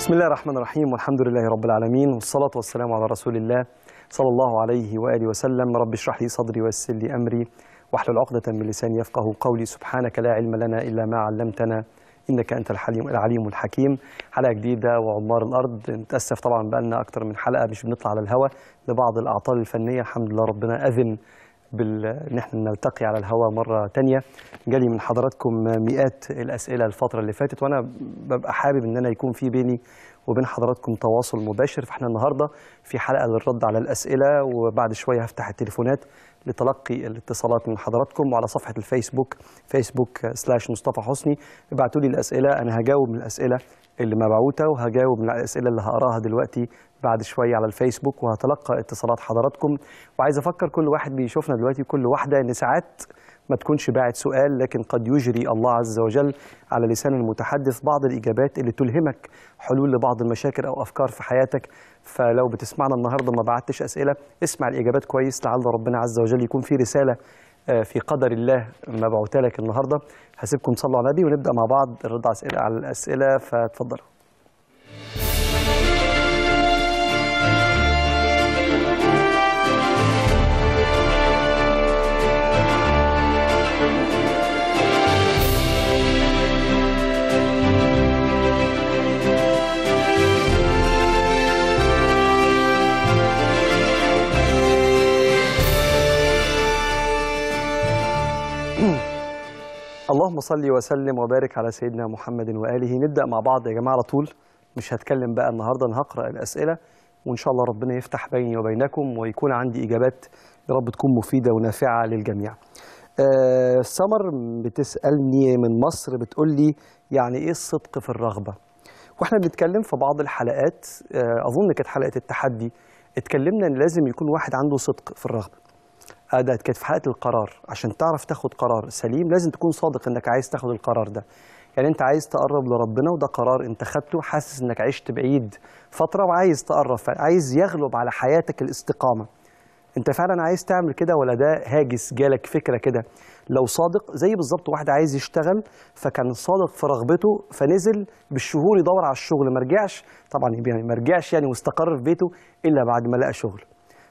بسم الله الرحمن الرحيم والحمد لله رب العالمين والصلاة والسلام على رسول الله صلى الله عليه وآله وسلم رب اشرح لي صدري ويسر لي أمري واحلل عقدة من لساني يفقه قولي سبحانك لا علم لنا إلا ما علمتنا إنك أنت الحليم العليم الحكيم حلقة جديدة وعمار الأرض نتأسف طبعا بقالنا أكتر من حلقة مش بنطلع على الهواء لبعض الأعطال الفنية الحمد لله ربنا أذن بال... ان احنا نلتقي على الهواء مره تانية جالي من حضراتكم مئات الاسئله الفتره اللي فاتت وانا ببقى حابب ان انا يكون في بيني وبين حضراتكم تواصل مباشر فاحنا النهارده في حلقه للرد على الاسئله وبعد شويه هفتح التليفونات لتلقي الاتصالات من حضراتكم وعلى صفحه الفيسبوك فيسبوك سلاش مصطفى حسني ابعتوا لي الاسئله انا هجاوب من الاسئله اللي مبعوته وهجاوب من الاسئله اللي هقراها دلوقتي بعد شويه على الفيسبوك وهتلقى اتصالات حضراتكم وعايز افكر كل واحد بيشوفنا دلوقتي كل واحده ان ساعات ما تكونش باعت سؤال لكن قد يجري الله عز وجل على لسان المتحدث بعض الاجابات اللي تلهمك حلول لبعض المشاكل او افكار في حياتك فلو بتسمعنا النهارده ما بعتش اسئله اسمع الاجابات كويس لعل ربنا عز وجل يكون في رساله في قدر الله مبعوثه لك النهارده هسيبكم تصلوا على النبي ونبدا مع بعض الرد على الاسئله على الاسئله فتفضلوا اللهم صل وسلم وبارك على سيدنا محمد واله نبدا مع بعض يا جماعه على طول مش هتكلم بقى النهارده انا هقرا الاسئله وان شاء الله ربنا يفتح بيني وبينكم ويكون عندي اجابات يا رب تكون مفيده ونافعه للجميع. آه سمر بتسالني من مصر بتقول لي يعني ايه الصدق في الرغبه؟ واحنا بنتكلم في بعض الحلقات آه اظن كانت حلقه التحدي اتكلمنا ان لازم يكون واحد عنده صدق في الرغبه. ده كانت في حلقه القرار عشان تعرف تاخد قرار سليم لازم تكون صادق انك عايز تاخد القرار ده يعني انت عايز تقرب لربنا وده قرار انت خدته حاسس انك عشت بعيد فتره وعايز تقرب عايز يغلب على حياتك الاستقامه انت فعلا عايز تعمل كده ولا ده هاجس جالك فكره كده لو صادق زي بالظبط واحد عايز يشتغل فكان صادق في رغبته فنزل بالشهور يدور على الشغل ما رجعش طبعا يعني ما رجعش يعني واستقر في بيته الا بعد ما لقى شغل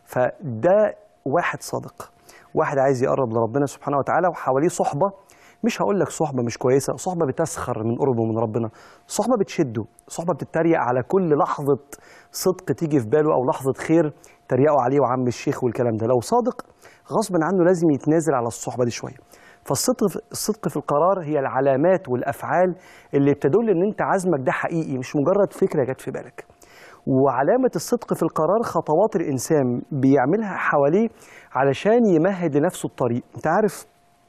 فده واحد صادق واحد عايز يقرب لربنا سبحانه وتعالى وحواليه صحبه مش هقول لك صحبه مش كويسه صحبه بتسخر من قربه من ربنا صحبه بتشده صحبه بتتريق على كل لحظه صدق تيجي في باله او لحظه خير تريقوا عليه وعم الشيخ والكلام ده لو صادق غصب عنه لازم يتنازل على الصحبه دي شويه فالصدق الصدق في القرار هي العلامات والافعال اللي بتدل ان انت عزمك ده حقيقي مش مجرد فكره جت في بالك وعلامة الصدق في القرار خطوات الإنسان بيعملها حواليه علشان يمهد لنفسه الطريق أنت عارف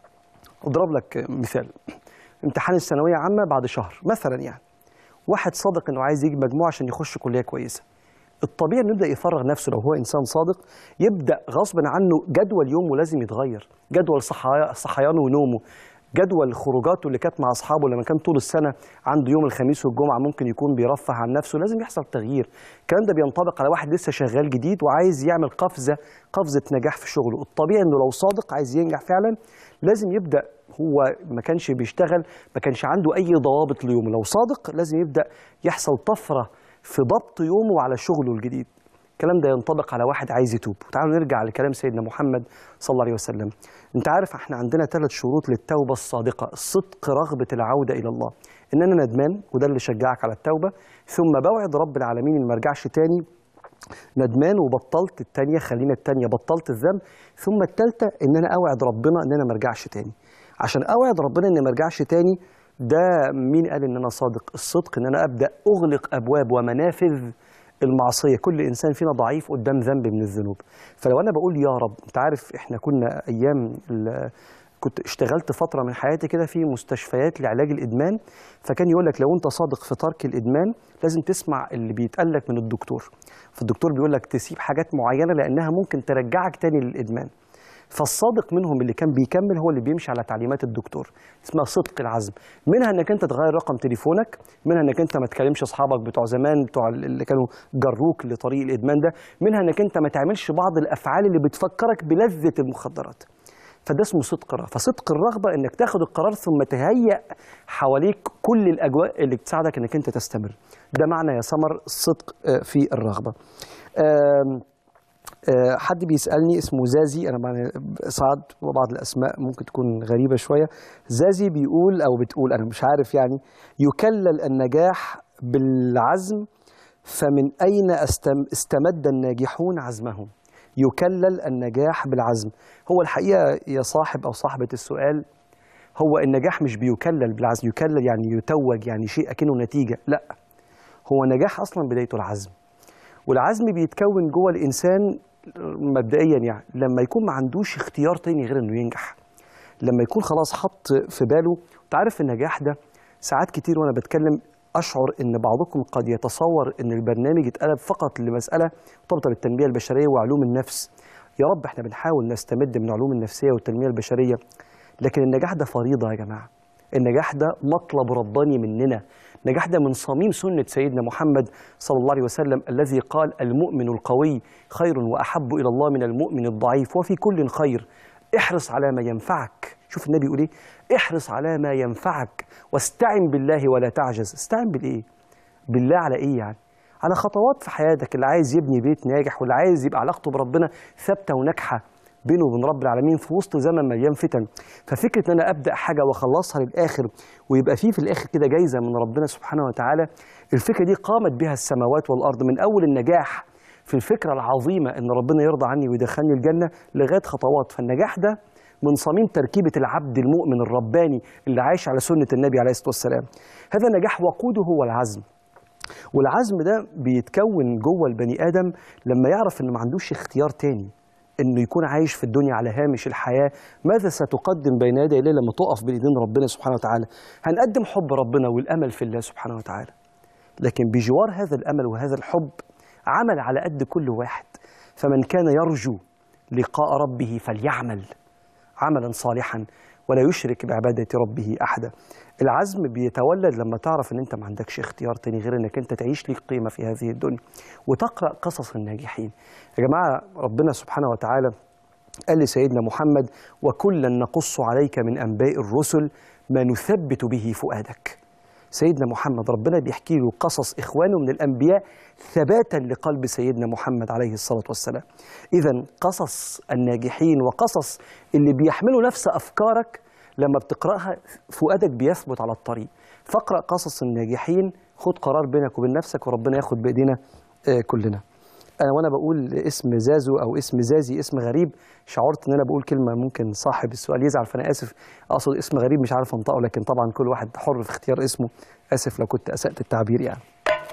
أضرب لك مثال امتحان الثانوية عامة بعد شهر مثلا يعني واحد صادق أنه عايز يجيب مجموعة عشان يخش كلية كويسة الطبيعي انه يبدا يفرغ نفسه لو هو انسان صادق يبدا غصبا عنه جدول يومه لازم يتغير جدول صحيانه ونومه جدول خروجاته اللي كانت مع اصحابه لما كان طول السنه عنده يوم الخميس والجمعه ممكن يكون بيرفه عن نفسه لازم يحصل تغيير الكلام ده بينطبق على واحد لسه شغال جديد وعايز يعمل قفزه قفزه نجاح في شغله الطبيعي انه لو صادق عايز ينجح فعلا لازم يبدا هو ما كانش بيشتغل ما كانش عنده اي ضوابط ليومه لو صادق لازم يبدا يحصل طفره في ضبط يومه على شغله الجديد الكلام ده ينطبق على واحد عايز يتوب تعالوا نرجع لكلام سيدنا محمد صلى الله عليه وسلم انت عارف احنا عندنا ثلاث شروط للتوبه الصادقه الصدق رغبه العوده الى الله ان انا ندمان وده اللي شجعك على التوبه ثم بوعد رب العالمين ان ما ارجعش تاني ندمان وبطلت التانية خلينا التانية بطلت الذنب ثم التالتة ان انا اوعد ربنا ان انا ما ارجعش تاني عشان اوعد ربنا ان ما ارجعش تاني ده مين قال ان انا صادق الصدق ان انا ابدا اغلق ابواب ومنافذ المعصيه كل انسان فينا ضعيف قدام ذنب من الذنوب فلو انا بقول يا رب انت عارف احنا كنا ايام كنت اشتغلت فتره من حياتي كده في مستشفيات لعلاج الادمان فكان يقول لك لو انت صادق في ترك الادمان لازم تسمع اللي بيتقال لك من الدكتور فالدكتور بيقول لك تسيب حاجات معينه لانها ممكن ترجعك تاني للادمان فالصادق منهم اللي كان بيكمل هو اللي بيمشي على تعليمات الدكتور اسمها صدق العزم منها انك انت تغير رقم تليفونك منها انك انت ما تكلمش اصحابك بتوع زمان بتوع اللي كانوا جروك لطريق الادمان ده منها انك انت ما تعملش بعض الافعال اللي بتفكرك بلذه المخدرات فده اسمه صدق الرغبه فصدق الرغبه انك تاخد القرار ثم تهيأ حواليك كل الاجواء اللي تساعدك انك انت تستمر ده معنى يا سمر الصدق آه، في الرغبه آم، آه، حد بيسالني اسمه زازي انا معنى سعد وبعض الاسماء ممكن تكون غريبه شويه زازي بيقول او بتقول انا مش عارف يعني يكلل النجاح بالعزم فمن اين استم استمد الناجحون عزمهم يكلل النجاح بالعزم هو الحقيقه يا صاحب او صاحبه السؤال هو النجاح مش بيكلل بالعزم يكلل يعني يتوج يعني شيء اكنه نتيجه لا هو نجاح اصلا بدايته العزم والعزم بيتكون جوه الانسان مبدئيا يعني لما يكون ما عندوش اختيار تاني غير انه ينجح لما يكون خلاص حط في باله انت عارف النجاح ده ساعات كتير وانا بتكلم اشعر ان بعضكم قد يتصور ان البرنامج اتقلب فقط لمساله مرتبطه بالتنميه البشريه وعلوم النفس يا رب احنا بنحاول نستمد من علوم النفسيه والتنميه البشريه لكن النجاح ده فريضه يا جماعه النجاح ده مطلب رباني مننا النجاح ده من صميم سنة سيدنا محمد صلى الله عليه وسلم الذي قال المؤمن القوي خير وأحب إلى الله من المؤمن الضعيف وفي كل خير احرص على ما ينفعك شوف النبي يقول ايه احرص على ما ينفعك واستعن بالله ولا تعجز استعن بالايه بالله على ايه يعني على خطوات في حياتك اللي عايز يبني بيت ناجح واللي عايز يبقى علاقته بربنا ثابته وناجحه بينه وبين رب العالمين في وسط زمن مليان فتن ففكره ان انا ابدا حاجه واخلصها للاخر ويبقى فيه في الاخر كده جايزه من ربنا سبحانه وتعالى الفكره دي قامت بها السماوات والارض من اول النجاح في الفكره العظيمه ان ربنا يرضى عني ويدخلني الجنه لغايه خطوات فالنجاح ده من صميم تركيبه العبد المؤمن الرباني اللي عايش على سنه النبي عليه الصلاه والسلام هذا النجاح وقوده هو العزم والعزم ده بيتكون جوه البني ادم لما يعرف انه ما عندوش اختيار تاني انه يكون عايش في الدنيا على هامش الحياه ماذا ستقدم بين يدي الله لما تقف بين ايدين ربنا سبحانه وتعالى هنقدم حب ربنا والامل في الله سبحانه وتعالى لكن بجوار هذا الامل وهذا الحب عمل على قد كل واحد فمن كان يرجو لقاء ربه فليعمل عملا صالحا ولا يشرك بعبادة ربه أحدا العزم بيتولد لما تعرف ان انت ما عندكش اختيار تاني غير انك انت تعيش ليك قيمة في هذه الدنيا وتقرأ قصص الناجحين يا جماعة ربنا سبحانه وتعالى قال لسيدنا محمد وكلا نقص عليك من أنباء الرسل ما نثبت به فؤادك سيدنا محمد ربنا بيحكي له قصص إخوانه من الأنبياء ثباتا لقلب سيدنا محمد عليه الصلاة والسلام إذا قصص الناجحين وقصص اللي بيحملوا نفس أفكارك لما بتقرأها فؤادك بيثبت على الطريق فاقرأ قصص الناجحين خد قرار بينك وبين نفسك وربنا ياخد بإيدينا آه، كلنا انا وانا بقول اسم زازو او اسم زازي اسم غريب شعرت ان انا بقول كلمه ممكن صاحب السؤال يزعل فانا اسف اقصد اسم غريب مش عارف انطقه لكن طبعا كل واحد حر في اختيار اسمه اسف لو كنت اسات التعبير يعني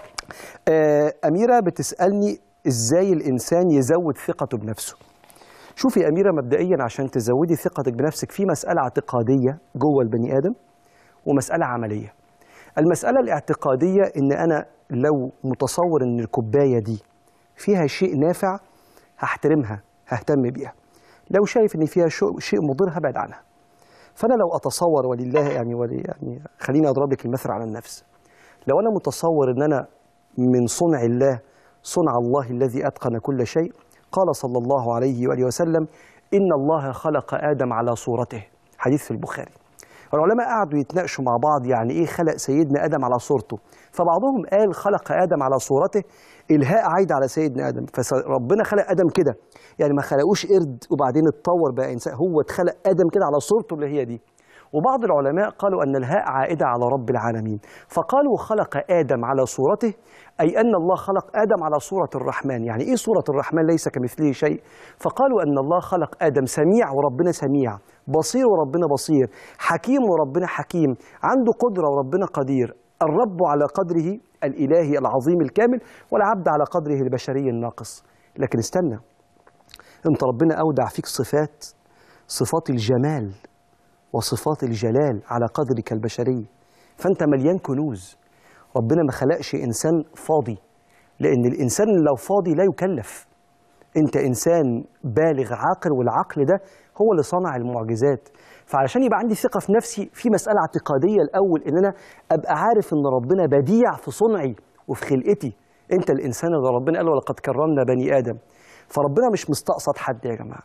آه، اميره بتسالني ازاي الانسان يزود ثقته بنفسه شوفي يا اميره مبدئيا عشان تزودي ثقتك بنفسك في مساله اعتقاديه جوه البني ادم ومساله عمليه المساله الاعتقاديه ان انا لو متصور ان الكوبايه دي فيها شيء نافع هحترمها ههتم بيها لو شايف ان فيها شو- شيء مضر هبعد عنها فانا لو اتصور ولله يعني ولي يعني خليني اضرب لك المثل على النفس لو انا متصور ان انا من صنع الله صنع الله الذي اتقن كل شيء قال صلى الله عليه واله وسلم ان الله خلق ادم على صورته حديث في البخاري العلماء قعدوا يتناقشوا مع بعض يعني ايه خلق سيدنا ادم على صورته فبعضهم قال خلق ادم على صورته الهاء عايده على سيدنا ادم فربنا خلق ادم كده يعني ما خلقوش قرد وبعدين اتطور بقى انسان هو اتخلق ادم كده على صورته اللي هي دي وبعض العلماء قالوا ان الهاء عائده على رب العالمين فقالوا خلق ادم على صورته اي ان الله خلق ادم على صوره الرحمن يعني ايه صوره الرحمن ليس كمثله شيء فقالوا ان الله خلق ادم سميع وربنا سميع بصير وربنا بصير حكيم وربنا حكيم عنده قدره وربنا قدير الرب على قدره الالهي العظيم الكامل والعبد على قدره البشري الناقص لكن استنى انت ربنا اودع فيك صفات صفات الجمال وصفات الجلال على قدرك البشري فانت مليان كنوز ربنا ما خلقش انسان فاضي لان الانسان لو فاضي لا يكلف انت انسان بالغ عاقل والعقل ده هو اللي صنع المعجزات فعلشان يبقى عندي ثقه في نفسي في مساله اعتقاديه الاول ان انا ابقى عارف ان ربنا بديع في صنعي وفي خلقتي انت الانسان اللي ربنا قال ولقد كرمنا بني ادم فربنا مش مستقصد حد يا جماعه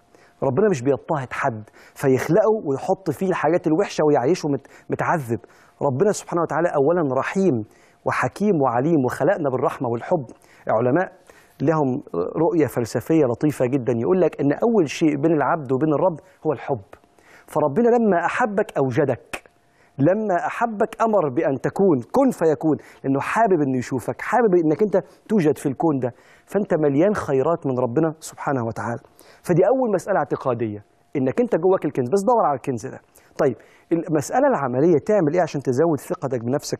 ربنا مش بيضطهد حد فيخلقه ويحط فيه الحاجات الوحشه ويعيشه مت- متعذب ربنا سبحانه وتعالى اولا رحيم وحكيم وعليم وخلقنا بالرحمه والحب علماء لهم رؤيه فلسفيه لطيفه جدا يقول لك ان اول شيء بين العبد وبين الرب هو الحب فربنا لما احبك اوجدك لما احبك امر بان تكون كن فيكون لانه حابب انه يشوفك حابب انك انت توجد في الكون ده فانت مليان خيرات من ربنا سبحانه وتعالى فدي اول مساله اعتقاديه انك انت جواك الكنز بس دور على الكنز ده طيب المساله العمليه تعمل ايه عشان تزود ثقتك بنفسك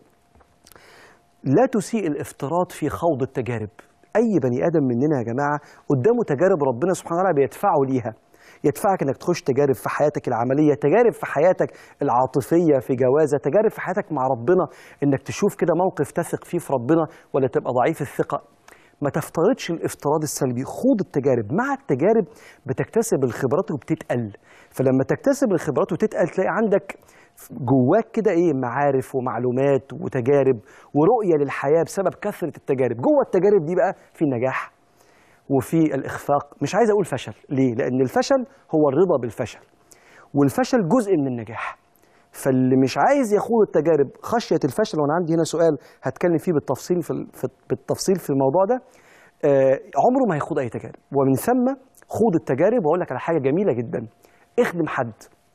لا تسيء الافتراض في خوض التجارب اي بني ادم مننا يا جماعه قدامه تجارب ربنا سبحانه وتعالى بيدفعه ليها يدفعك انك تخش تجارب في حياتك العمليه تجارب في حياتك العاطفيه في جوازه تجارب في حياتك مع ربنا انك تشوف كده موقف تثق فيه في ربنا ولا تبقى ضعيف الثقه ما تفترضش الافتراض السلبي خوض التجارب مع التجارب بتكتسب الخبرات وبتتقل فلما تكتسب الخبرات وتتقل تلاقي عندك جواك كده ايه معارف ومعلومات وتجارب ورؤيه للحياه بسبب كثره التجارب جوه التجارب دي بقى في نجاح وفي الاخفاق مش عايز اقول فشل ليه لان الفشل هو الرضا بالفشل والفشل جزء من النجاح فاللي مش عايز يخوض التجارب خشيه الفشل وانا عندي هنا سؤال هتكلم فيه بالتفصيل في ال- في- بالتفصيل في الموضوع ده آه، عمره ما هيخوض اي تجارب ومن ثم خوض التجارب واقول لك على حاجه جميله جدا اخدم حد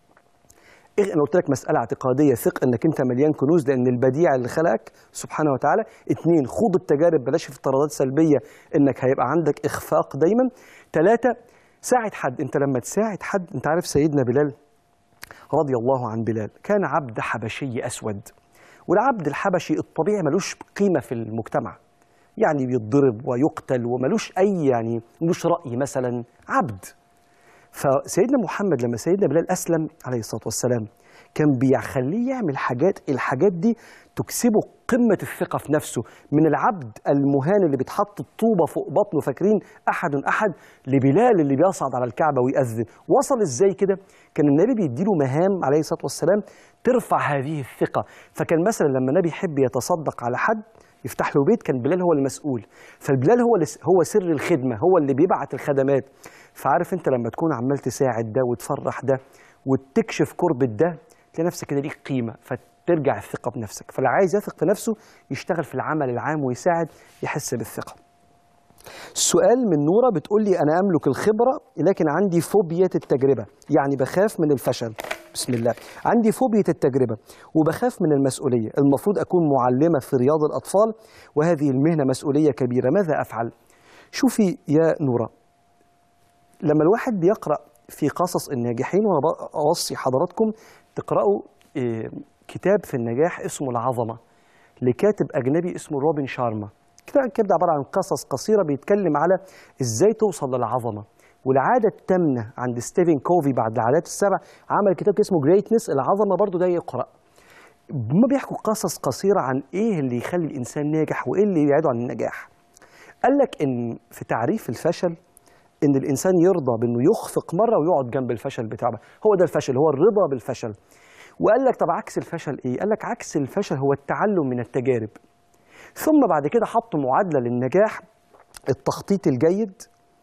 إيه انا قلت لك مساله اعتقاديه ثق انك انت مليان كنوز لان البديع اللي خلقك سبحانه وتعالى اتنين خوض التجارب بلاش افتراضات سلبيه انك هيبقى عندك اخفاق دايما ثلاثه ساعد حد انت لما تساعد حد انت عارف سيدنا بلال رضي الله عن بلال كان عبد حبشي اسود والعبد الحبشي الطبيعي ملوش قيمه في المجتمع يعني بيتضرب ويقتل وملوش اي يعني ملوش راي مثلا عبد فسيدنا محمد لما سيدنا بلال اسلم عليه الصلاه والسلام كان بيخليه يعمل حاجات الحاجات دي تكسبه قمه الثقه في نفسه من العبد المهان اللي بيتحط الطوبه فوق بطنه فاكرين احد احد لبلال اللي بيصعد على الكعبه ويأذن وصل ازاي كده كان النبي بيديله مهام عليه الصلاه والسلام ترفع هذه الثقه فكان مثلا لما النبي يحب يتصدق على حد يفتح له بيت كان بلال هو المسؤول فالبلال هو اللي هو سر الخدمه هو اللي بيبعت الخدمات فعارف انت لما تكون عمال تساعد ده وتفرح ده وتكشف كربة ده تلاقي نفسك كده ليك قيمه فترجع الثقه بنفسك فاللي عايز يثق في نفسه يشتغل في العمل العام ويساعد يحس بالثقه السؤال من نورة بتقول لي أنا أملك الخبرة لكن عندي فوبيا التجربة يعني بخاف من الفشل بسم الله عندي فوبيا التجربة وبخاف من المسؤولية المفروض أكون معلمة في رياض الأطفال وهذه المهنة مسؤولية كبيرة ماذا أفعل؟ شوفي يا نورة لما الواحد بيقرأ في قصص الناجحين وأنا أوصي حضراتكم تقرأوا إيه، كتاب في النجاح اسمه العظمة لكاتب أجنبي اسمه روبن شارما كده الكتاب ده عبارة عن قصص قصيرة بيتكلم على إزاي توصل للعظمة والعادة التامنة عند ستيفن كوفي بعد العادات السبع عمل كتاب اسمه جريتنس العظمة برضو ده يقرأ هما بيحكوا قصص قصيرة عن إيه اللي يخلي الإنسان ناجح وإيه اللي يبعده عن النجاح قال لك إن في تعريف الفشل إن الإنسان يرضى بإنه يخفق مرة ويقعد جنب الفشل بتاعه هو ده الفشل هو الرضا بالفشل وقال لك طب عكس الفشل إيه؟ قال لك عكس الفشل هو التعلم من التجارب ثم بعد كده حطوا معادلة للنجاح التخطيط الجيد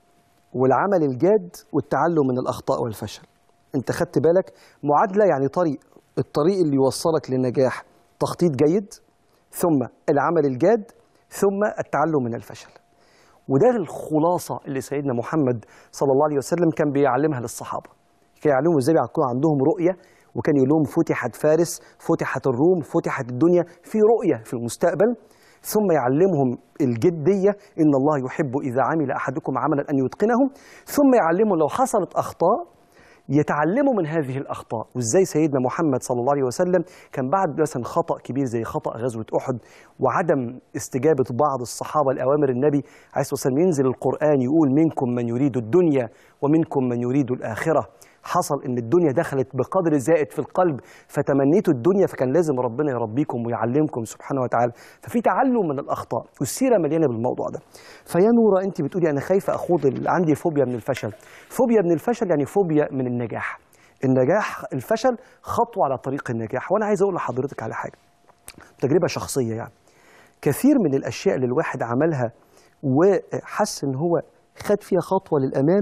والعمل الجاد والتعلم من الأخطاء والفشل انت خدت بالك معادلة يعني طريق الطريق اللي يوصلك للنجاح تخطيط جيد ثم العمل الجاد ثم التعلم من الفشل وده الخلاصة اللي سيدنا محمد صلى الله عليه وسلم كان بيعلمها للصحابة كان يعلمهم ازاي يكون عندهم رؤية وكان يقول لهم فتحت فارس فتحت الروم فتحت الدنيا في رؤية في المستقبل ثم يعلمهم الجدية إن الله يحب إذا عمل أحدكم عملا أن يتقنه ثم يعلمهم لو حصلت أخطاء يتعلموا من هذه الأخطاء وإزاي سيدنا محمد صلى الله عليه وسلم كان بعد مثلا خطأ كبير زي خطأ غزوة أحد وعدم استجابة بعض الصحابة لأوامر النبي عليه الصلاة والسلام ينزل القرآن يقول منكم من يريد الدنيا ومنكم من يريد الآخرة حصل ان الدنيا دخلت بقدر زائد في القلب فتمنيتوا الدنيا فكان لازم ربنا يربيكم ويعلمكم سبحانه وتعالى ففي تعلم من الاخطاء والسيره مليانه بالموضوع ده فيا نوره انت بتقولي انا خايفه اخوض ال- عندي فوبيا من الفشل فوبيا من الفشل يعني فوبيا من النجاح النجاح الفشل خطوه على طريق النجاح وانا عايز اقول لحضرتك على حاجه تجربه شخصيه يعني كثير من الاشياء اللي الواحد عملها وحس ان هو خد فيها خطوه للامام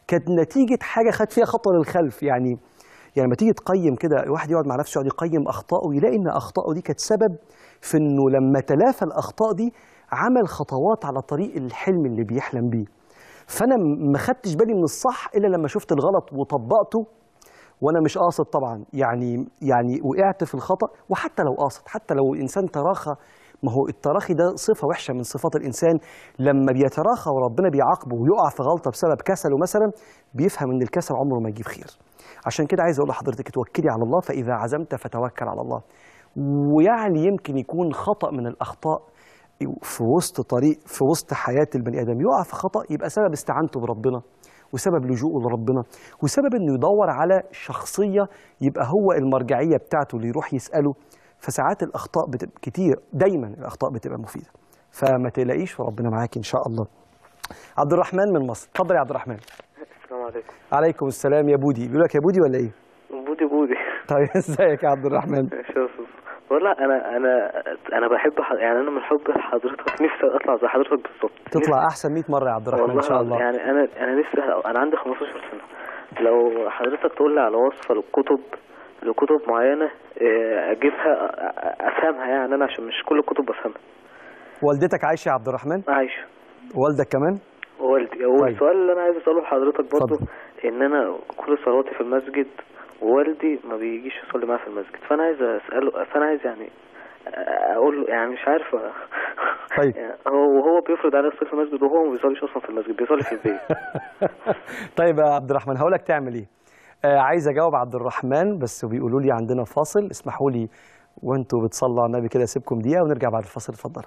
كانت نتيجه حاجه خد فيها خطوه للخلف يعني يعني لما تيجي تقيم كده الواحد يقعد مع نفسه يقعد يقيم اخطائه يلاقي ان اخطائه دي كانت سبب في انه لما تلافى الاخطاء دي عمل خطوات على طريق الحلم اللي بيحلم بيه فانا ما خدتش بالي من الصح الا لما شفت الغلط وطبقته وانا مش قاصد طبعا يعني يعني وقعت في الخطا وحتى لو قاصد حتى لو الانسان تراخى ما هو التراخي ده صفه وحشه من صفات الانسان لما بيتراخى وربنا بيعاقبه ويقع في غلطه بسبب كسله مثلا بيفهم ان الكسل عمره ما يجيب خير عشان كده عايز اقول لحضرتك توكلي على الله فاذا عزمت فتوكل على الله ويعني يمكن يكون خطا من الاخطاء في وسط طريق في وسط حياه البني ادم يقع في خطا يبقى سبب استعانته بربنا وسبب لجوءه لربنا وسبب انه يدور على شخصيه يبقى هو المرجعيه بتاعته اللي يروح يساله فساعات الاخطاء بتبقى كتير دايما الاخطاء بتبقى مفيده فما تقلقيش وربنا معاك ان شاء الله عبد الرحمن من مصر اتفضل يا عبد الرحمن السلام عليكم عليكم السلام يا بودي بيقول لك يا بودي ولا ايه بودي بودي طيب ازيك يا عبد الرحمن ماشي يا استاذ والله انا انا انا بحب ح... يعني انا من حب لحضرتك نفسي اطلع زي حضرتك بالظبط تطلع احسن 100 مره يا عبد الرحمن ان شاء الله يعني انا انا نفسي انا عندي 15 سنه لو حضرتك تقول لي على وصفه للكتب لكتب معينه آه، اجيبها أ- افهمها يعني انا عشان مش كل الكتب بفهمها والدتك عايشه يا عبد الرحمن عايشه والدك كمان والدي هو طيب. السؤال اللي انا عايز اساله لحضرتك برضه اتفضل. ان انا كل صلواتي في المسجد ووالدي ما بيجيش يصلي معايا في المسجد فانا عايز اساله فانا عايز يعني اقول له يعني مش عارف طيب. يعني هو وهو بيفرض عليا الصلاه في المسجد وهو ما بيصليش اصلا في المسجد بيصلي في البيت طيب يا عبد الرحمن هقول لك تعمل ايه آه عايز اجاوب عبد الرحمن بس بيقولوا لي عندنا فاصل اسمحوا لي وانتوا بتصلوا على النبي كده اسيبكم دقيقه ونرجع بعد الفاصل اتفضلوا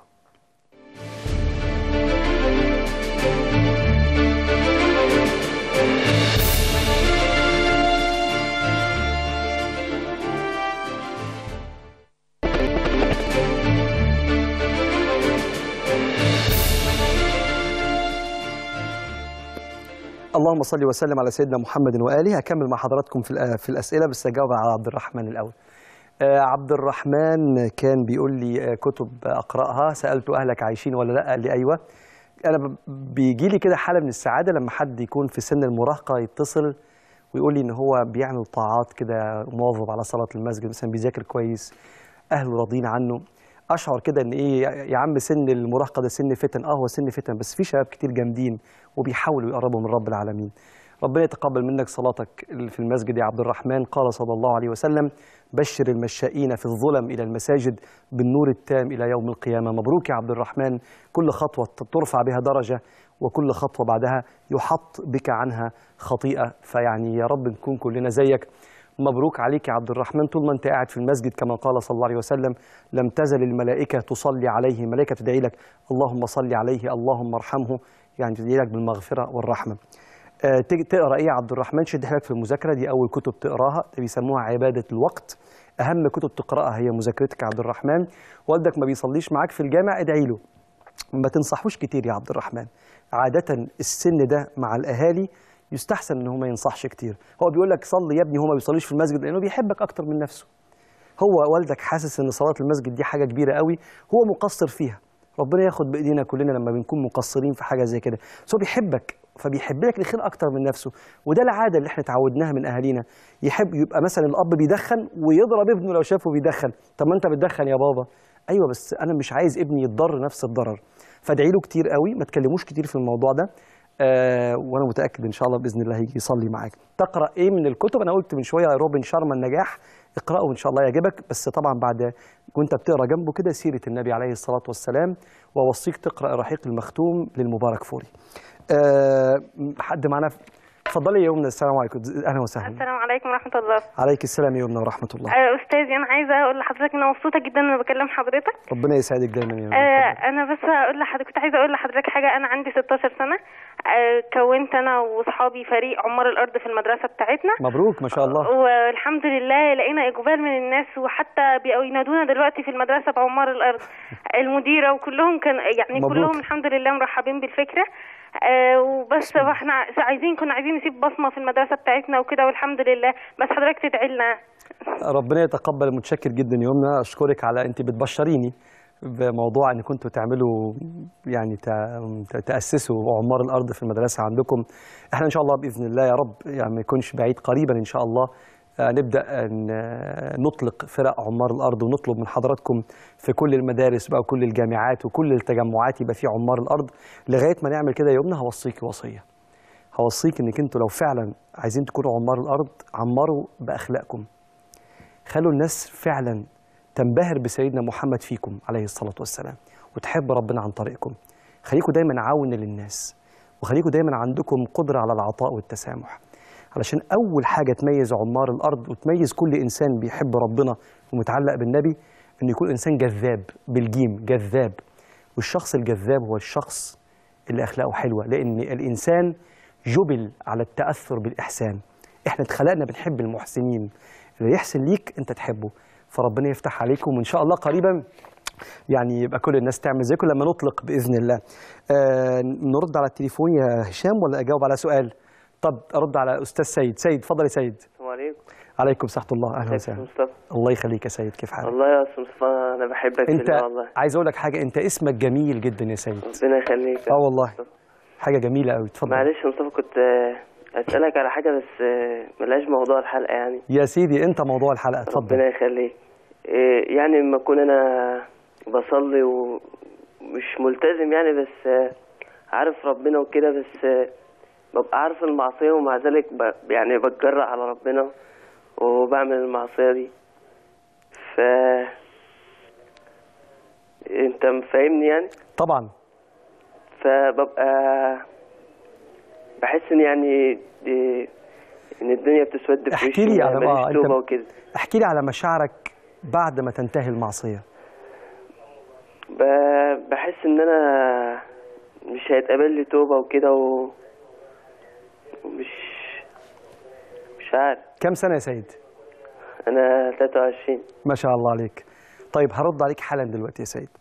اللهم صل وسلم على سيدنا محمد واله هكمل مع حضراتكم في الأ- في الاسئله بس اجاوب على عبد الرحمن الاول آه، عبد الرحمن كان بيقول لي آه، كتب اقراها سالته اهلك عايشين ولا لا قال لي ايوه انا بيجي لي كده حاله من السعاده لما حد يكون في سن المراهقه يتصل ويقول لي ان هو بيعمل طاعات كده مواظب على صلاه المسجد مثلا بيذاكر كويس اهله راضيين عنه اشعر كده ان ايه يا عم سن المراهقه ده سن فتن اه هو سن فتن بس في شباب كتير جامدين وبيحاولوا يقربوا من رب العالمين ربنا يتقبل منك صلاتك في المسجد يا عبد الرحمن قال صلى الله عليه وسلم بشر المشائين في الظلم الى المساجد بالنور التام الى يوم القيامه مبروك يا عبد الرحمن كل خطوه ترفع بها درجه وكل خطوه بعدها يحط بك عنها خطيئه فيعني يا رب نكون كلنا زيك مبروك عليك يا عبد الرحمن طول ما انت قاعد في المسجد كما قال صلى الله عليه وسلم لم تزل الملائكه تصلي عليه الملائكه تدعي لك اللهم صل عليه اللهم ارحمه يعني تدعي لك بالمغفره والرحمه آه، تيجي تقرا ايه يا عبد الرحمن شد حيلك في المذاكره دي اول كتب تقراها ده بيسموها عباده الوقت اهم كتب تقراها هي مذاكرتك يا عبد الرحمن والدك ما بيصليش معاك في الجامع ادعي له ما تنصحوش كتير يا عبد الرحمن عادة السن ده مع الأهالي يستحسن إن هو ما ينصحش كتير هو بيقول لك صلي يا ابني هو ما بيصليش في المسجد لأنه بيحبك أكتر من نفسه هو والدك حاسس إن صلاة المسجد دي حاجة كبيرة قوي هو مقصر فيها ربنا ياخد بإيدينا كلنا لما بنكون مقصرين في حاجة زي كده بس هو بيحبك فبيحب لك الخير أكتر من نفسه وده العادة اللي احنا اتعودناها من أهالينا يحب يبقى مثلا الأب بيدخن ويضرب ابنه لو شافه بيدخن طب ما أنت بتدخن يا بابا ايوه بس انا مش عايز ابني يتضر نفس الضرر فادعي له كتير قوي ما تكلموش كتير في الموضوع ده آه وانا متاكد ان شاء الله باذن الله هيجي يصلي معاك تقرا ايه من الكتب انا قلت من شويه روبن شارما النجاح اقراه وان شاء الله يعجبك بس طبعا بعد وانت بتقرا جنبه كده سيره النبي عليه الصلاه والسلام واوصيك تقرا الرحيق المختوم للمبارك فوري آه حد معانا اتفضلي يا يمنى السلام عليكم اهلا وسهلا السلام عليكم ورحمة الله عليك السلام يا يمنى ورحمه الله آه، أستاذي أنا عايزة أقول لحضرتك إن أنا مبسوطة جدا إن أنا بكلم حضرتك ربنا يسعدك دايما يا يمنى آه، أنا بس هقول لحضرتك كنت عايزة أقول لحضرتك حاجة أنا عندي 16 سنة آه، كونت أنا وأصحابي فريق عمار الأرض في المدرسة بتاعتنا مبروك ما شاء الله والحمد لله لقينا إقبال من الناس وحتى بقوا ينادونا دلوقتي في المدرسة بعمار الأرض المديرة وكلهم كان يعني مبروك. كلهم الحمد لله مرحبين بالفكرة آه وبس فاحنا عايزين كنا عايزين نسيب بصمة في المدرسة بتاعتنا وكده والحمد لله بس حضرتك تدعي لنا ربنا يتقبل متشكر جدا يا يمنى اشكرك على انت بتبشريني بموضوع ان كنتوا تعملوا يعني ت- تاسسوا عمار الارض في المدرسه عندكم احنا ان شاء الله باذن الله يا رب يعني ما يكونش بعيد قريبا ان شاء الله آه، نبدا ان آه، نطلق فرق عمار الارض ونطلب من حضراتكم في كل المدارس بقى وكل الجامعات وكل التجمعات يبقى في عمار الارض لغايه ما نعمل كده يومنا هوصيك وصيه هوصيك انك انتوا لو فعلا عايزين تكونوا عمار الارض عمروا باخلاقكم خلوا الناس فعلا تنبهر بسيدنا محمد فيكم عليه الصلاة والسلام وتحب ربنا عن طريقكم خليكم دايما عون للناس وخليكم دايما عندكم قدرة على العطاء والتسامح علشان أول حاجة تميز عمار الأرض وتميز كل إنسان بيحب ربنا ومتعلق بالنبي إنه يكون إنسان جذاب بالجيم جذاب والشخص الجذاب هو الشخص اللي أخلاقه حلوة لأن الإنسان جبل على التأثر بالإحسان إحنا اتخلقنا بنحب المحسنين اللي يحسن ليك أنت تحبه فربنا يفتح عليكم وإن شاء الله قريبا يعني يبقى كل الناس تعمل زيكم لما نطلق باذن الله. آه نرد على التليفون يا هشام ولا اجاوب على سؤال؟ طب ارد على استاذ سيد، سيد اتفضل يا سيد. السلام عليكم عليكم ورحمه الله اهلا ازيك يا وسهلا. مصطفى الله يخليك يا سيد كيف حالك؟ والله يا استاذ مصطفى انا بحبك انت كده والله عايز اقول لك حاجه انت اسمك جميل جدا يا سيد. ربنا يخليك يا اه والله مصطفى. حاجه جميله قوي اتفضل. معلش يا مصطفى كنت آه، اسالك على حاجه بس آه، ملهاش موضوع الحلقه يعني يا سيدي انت موضوع الحلقه اتفضل. ربنا يخليك إيه، يعني لما اكون انا بصلي ومش ملتزم يعني بس آه، عارف ربنا وكده بس آه، ببقى عارف المعصيه ومع ذلك ب- يعني بتجرأ على ربنا وبعمل المعصيه دي ف انت فاهمني يعني طبعا فببقى بحس ان يعني دي- ان الدنيا بتسود في احكي وشي لي وما على ماليش اه توبه انت وكده احكي لي على مشاعرك بعد ما تنتهي المعصيه. ب- بحس ان انا مش هيتقابل لي توبه وكده و... ومش مش عارف كم سنه يا سيد؟ انا 23 ما شاء الله عليك طيب هرد عليك حالا دلوقتي يا سيد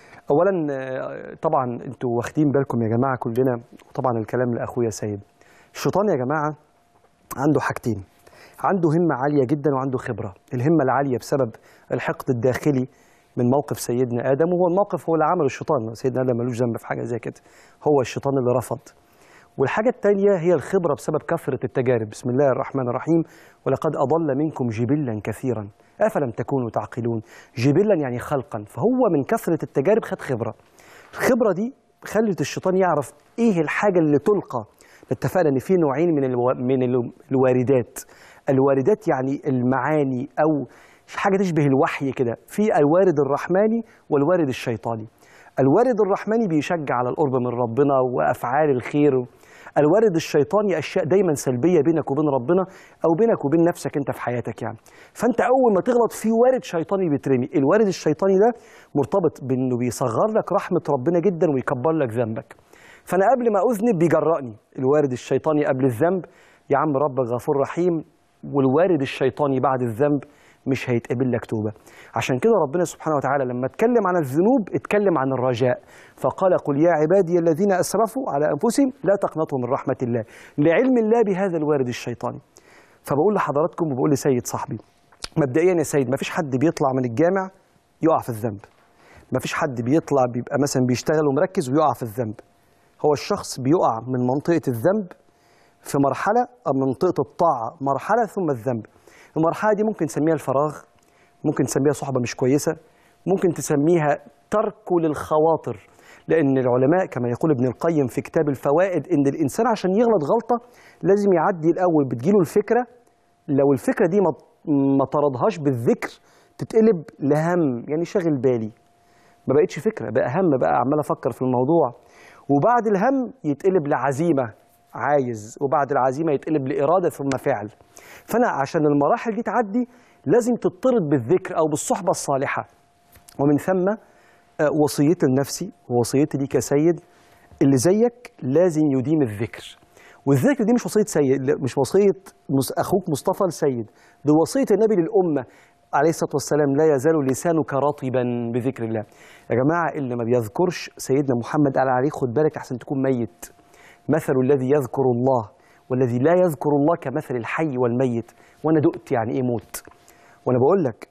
اولا آه، طبعا انتوا واخدين بالكم يا جماعه كلنا وطبعا الكلام لاخويا سيد الشيطان يا جماعه عنده حاجتين عنده همه عاليه جدا وعنده خبره الهمه العاليه بسبب الحقد الداخلي من موقف سيدنا ادم وهو الموقف هو اللي عمله الشيطان سيدنا ادم ملوش ذنب في حاجه زي كده هو الشيطان اللي رفض والحاجة التانية هي الخبرة بسبب كثرة التجارب بسم الله الرحمن الرحيم ولقد أضل منكم جبلا كثيرا أفلم تكونوا تعقلون جبلا يعني خلقا فهو من كثرة التجارب خد خبرة الخبرة دي خلت الشيطان يعرف إيه الحاجة اللي تلقى اتفقنا إن في نوعين من الو... من الو- الواردات الواردات يعني المعاني أو حاجة تشبه الوحي كده في الوارد الرحماني والوارد الشيطاني الوارد الرحماني بيشجع على القرب من ربنا وافعال الخير الوارد الشيطاني اشياء دايما سلبيه بينك وبين ربنا او بينك وبين نفسك انت في حياتك يعني فانت اول ما تغلط في وارد شيطاني بيترمي الوارد الشيطاني ده مرتبط بانه بيصغر لك رحمه ربنا جدا ويكبر لك ذنبك فانا قبل ما اذنب بيجرأني الوارد الشيطاني قبل الذنب يا عم ربك غفور رحيم والوارد الشيطاني بعد الذنب مش هيتقبل لك توبه عشان كده ربنا سبحانه وتعالى لما اتكلم عن الذنوب اتكلم عن الرجاء فقال قل يا عبادي الذين اسرفوا على انفسهم لا تقنطوا من رحمه الله لعلم الله بهذا الوارد الشيطاني فبقول لحضراتكم وبقول لسيد صاحبي مبدئيا يا سيد ما فيش حد بيطلع من الجامع يقع في الذنب ما فيش حد بيطلع بيبقى مثلا بيشتغل ومركز ويقع في الذنب هو الشخص بيقع من منطقه الذنب في مرحله او من منطقه الطاعه مرحله ثم الذنب المرحله دي ممكن نسميها الفراغ ممكن تسميها صحبه مش كويسه ممكن تسميها ترك للخواطر لان العلماء كما يقول ابن القيم في كتاب الفوائد ان الانسان عشان يغلط غلطه لازم يعدي الاول بتجيله الفكره لو الفكره دي ما ما طردهاش بالذكر تتقلب لهم يعني شاغل بالي ما بقتش فكره بقى هم بقى عمال افكر في الموضوع وبعد الهم يتقلب لعزيمه عايز وبعد العزيمه يتقلب لاراده ثم فعل فانا عشان المراحل دي تعدي لازم تطرد بالذكر او بالصحبه الصالحه ومن ثم آه، وصيتي لنفسي ووصيتي ليك يا سيد اللي زيك لازم يديم الذكر والذكر دي مش وصيه سيد لا، مش وصيه مس- اخوك مصطفى السيد دي وصيه النبي للامه عليه الصلاه والسلام لا يزال لسانك رطبا بذكر الله يا جماعه اللي ما بيذكرش سيدنا محمد قال عليه خد بالك احسن تكون ميت مثل الذي يذكر الله والذي لا يذكر الله كمثل الحي والميت وانا دقت يعني ايه موت وانا بقول لك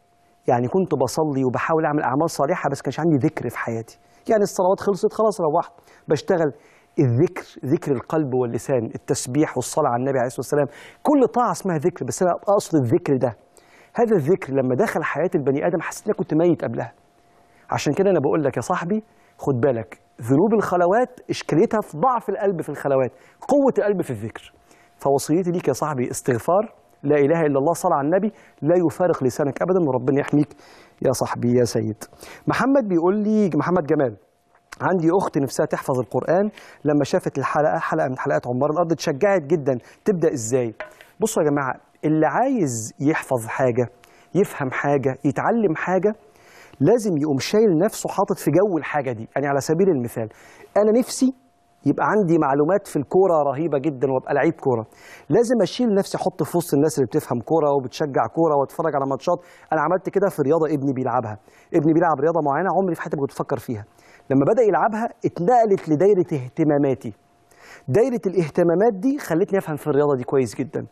يعني كنت بصلي وبحاول اعمل اعمال صالحه بس كانش عندي ذكر في حياتي يعني الصلوات خلصت خلاص روحت بشتغل الذكر ذكر القلب واللسان التسبيح والصلاه على النبي عليه الصلاه والسلام كل طاعه اسمها ذكر بس انا اقصد الذكر ده هذا الذكر لما دخل حياه البني ادم حسيت اني كنت ميت قبلها عشان كده انا بقول لك يا صاحبي خد بالك ذنوب الخلوات اشكاليتها في ضعف القلب في الخلوات قوه القلب في الذكر فوصيتي ليك يا صاحبي استغفار لا اله الا الله صلى على النبي لا يفارق لسانك ابدا وربنا يحميك يا صاحبي يا سيد محمد بيقول لي محمد جمال عندي اخت نفسها تحفظ القران لما شافت الحلقه حلقه من حلقات عمار الارض اتشجعت جدا تبدا ازاي بصوا يا جماعه اللي عايز يحفظ حاجه يفهم حاجه يتعلم حاجه لازم يقوم شايل نفسه حاطط في جو الحاجه دي يعني على سبيل المثال انا نفسي يبقى عندي معلومات في الكوره رهيبه جدا وابقى لعيب كوره لازم اشيل نفسي احط في وسط الناس اللي بتفهم كوره وبتشجع كوره واتفرج على ماتشات انا عملت كده في رياضه ابني بيلعبها ابني بيلعب رياضه معينه عمري في حياتي ما كنت بفكر فيها لما بدا يلعبها اتنقلت لدايره اهتماماتي دايره الاهتمامات دي خلتني افهم في الرياضه دي كويس جدا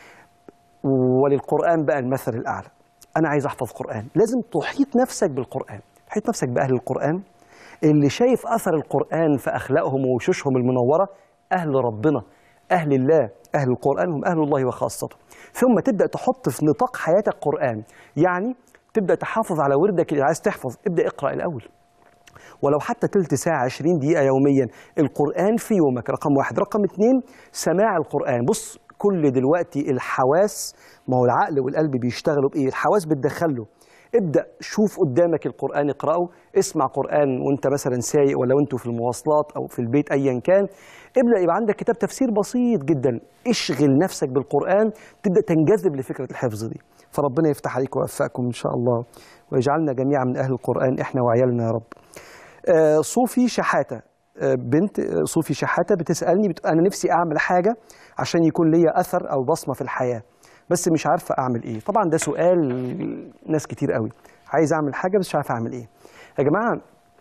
وللقران بقى المثل الاعلى انا عايز احفظ قران لازم تحيط نفسك بالقران تحيط نفسك باهل القران اللي شايف اثر القران في اخلاقهم ووشوشهم المنوره اهل ربنا اهل الله اهل القران هم اهل الله وخاصته ثم تبدا تحط في نطاق حياتك قران يعني تبدا تحافظ على وردك اللي عايز تحفظ ابدا اقرا الاول ولو حتى تلت ساعة 20 دقيقة يوميا القرآن في يومك رقم واحد رقم اتنين سماع القرآن بص كل دلوقتي الحواس ما هو العقل والقلب بيشتغلوا بإيه الحواس بتدخله ابدأ شوف قدامك القرآن اقرأه اسمع قرآن وانت مثلا سايق ولا وانتوا في المواصلات أو في البيت أيا كان ابدأ يبقى عندك كتاب تفسير بسيط جدا اشغل نفسك بالقرآن تبدأ تنجذب لفكرة الحفظ دي فربنا يفتح عليك ويوفقكم إن شاء الله ويجعلنا جميعا من أهل القرآن إحنا وعيالنا يا رب آه، صوفي شحاتة آه، بنت آه، صوفي شحاتة بتسألني بت... أنا نفسي أعمل حاجة عشان يكون ليا أثر أو بصمة في الحياة بس مش عارفة أعمل إيه طبعا ده سؤال ناس كتير قوي عايز أعمل حاجة بس مش عارف أعمل إيه يا جماعة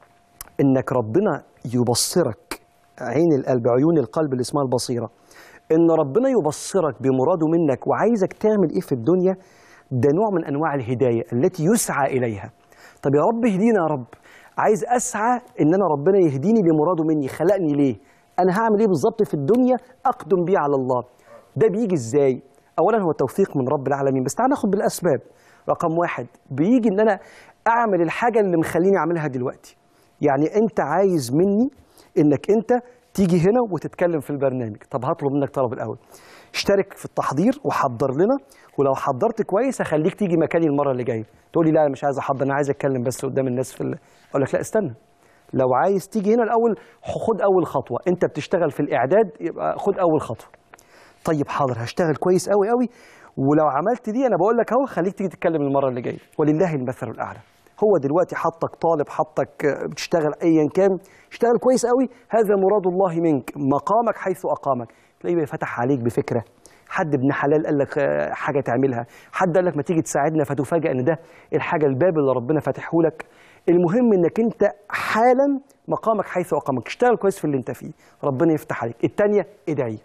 إنك ربنا يبصرك عين القلب عيون القلب اللي اسمها البصيرة إن ربنا يبصرك بمراده منك وعايزك تعمل إيه في الدنيا ده نوع من أنواع الهداية التي يسعى إليها طب يا رب اهدينا يا رب عايز اسعى ان انا ربنا يهديني لمراده مني خلقني ليه انا هعمل ايه بالظبط في الدنيا اقدم بيه على الله ده بيجي ازاي اولا هو توفيق من رب العالمين بس تعال ناخد بالاسباب رقم واحد بيجي ان انا اعمل الحاجه اللي مخليني اعملها دلوقتي يعني انت عايز مني انك انت تيجي هنا وتتكلم في البرنامج طب هطلب منك طلب الاول اشترك في التحضير وحضر لنا ولو حضرت كويس هخليك تيجي مكاني المره اللي جايه تقول لي لا انا مش عايز احضر انا عايز اتكلم بس قدام الناس في ال... اقول لك لا استنى لو عايز تيجي هنا الاول خد اول خطوه انت بتشتغل في الاعداد يبقى خد اول خطوه طيب حاضر هشتغل كويس قوي قوي ولو عملت دي انا بقول لك اهو خليك تيجي تتكلم المره اللي جايه ولله المثل الاعلى هو دلوقتي حطك طالب حطك آه، بتشتغل ايا كان اشتغل كويس قوي هذا مراد الله منك مقامك حيث اقامك تلاقيه فتح عليك بفكره حد ابن حلال قال لك آه، حاجه تعملها حد قال لك ما تيجي تساعدنا فتفاجئ ان ده الحاجه الباب اللي ربنا فاتحه لك المهم انك انت حالا مقامك حيث اقامك اشتغل كويس في اللي انت فيه ربنا يفتح عليك الثانيه ادعي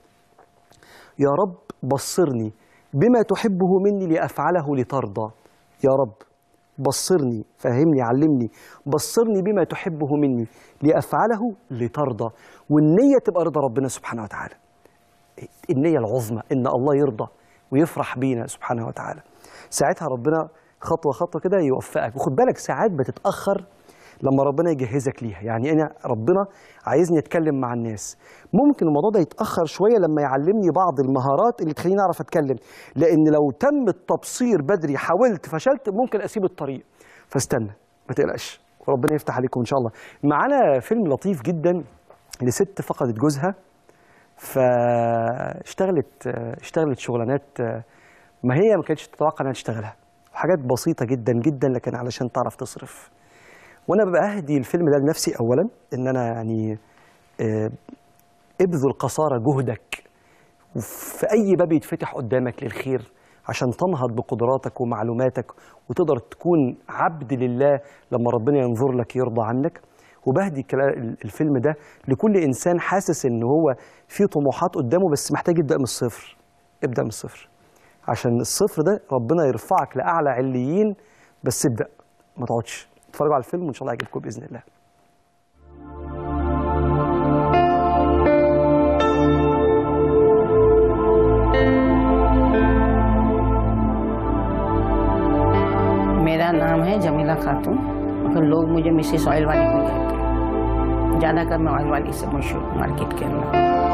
يا رب بصرني بما تحبه مني لافعله لترضى يا رب بصرني فهمني علمني بصرني بما تحبه مني لافعله لترضى والنيه تبقى رضا ربنا سبحانه وتعالى النيه العظمى ان الله يرضى ويفرح بينا سبحانه وتعالى ساعتها ربنا خطوه خطوه كده يوفقك وخد بالك ساعات بتتاخر لما ربنا يجهزك ليها يعني انا ربنا عايزني اتكلم مع الناس ممكن الموضوع ده يتاخر شويه لما يعلمني بعض المهارات اللي تخليني اعرف اتكلم لان لو تم التبصير بدري حاولت فشلت ممكن اسيب الطريق فاستنى ما تقلقش وربنا يفتح عليكم ان شاء الله معانا فيلم لطيف جدا لست فقدت جوزها فاشتغلت اشتغلت شغلانات ما هي ما كانتش تتوقع انها تشتغلها حاجات بسيطه جدا جدا لكن علشان تعرف تصرف وانا ببقى اهدي الفيلم ده لنفسي اولا ان انا يعني آه، ابذل قصارى جهدك في اي باب يتفتح قدامك للخير عشان تنهض بقدراتك ومعلوماتك وتقدر تكون عبد لله لما ربنا ينظر لك يرضى عنك وبهدي كلا- الفيلم ده لكل انسان حاسس ان هو في طموحات قدامه بس محتاج يبدا من الصفر ابدا من الصفر عشان الصفر ده ربنا يرفعك لاعلى عليين بس ابدا ما تقعدش اتفرجوا على الفيلم وان شاء الله يعجبكم باذن الله मेरा नाम है जमीला खातून मगर लोग मुझे मिसेस ऑयल वाली भी कहते हैं ज़्यादातर मैं ऑयल वाली से मशहूर हूँ मार्केट के अंदर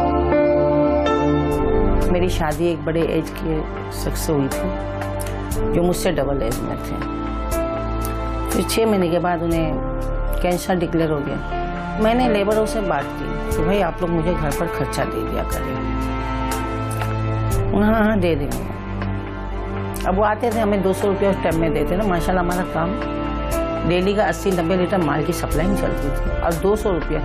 मेरी शादी एक बड़े एज के शख्स से हुई थी जो मुझसे डबल एज में थे फिर छः महीने के बाद उन्हें कैंसर डिक्लेयर हो गया मैंने लेबरों से बात की कि भाई आप लोग मुझे घर पर खर्चा दे दिया करें हाँ हाँ दे देंगे अब वो आते थे हमें दो सौ रुपये उस टाइम में देते ना माशाल्लाह हमारा काम डेली का अस्सी नब्बे लीटर माल की सप्लाई में चलती थी और दो सौ रुपया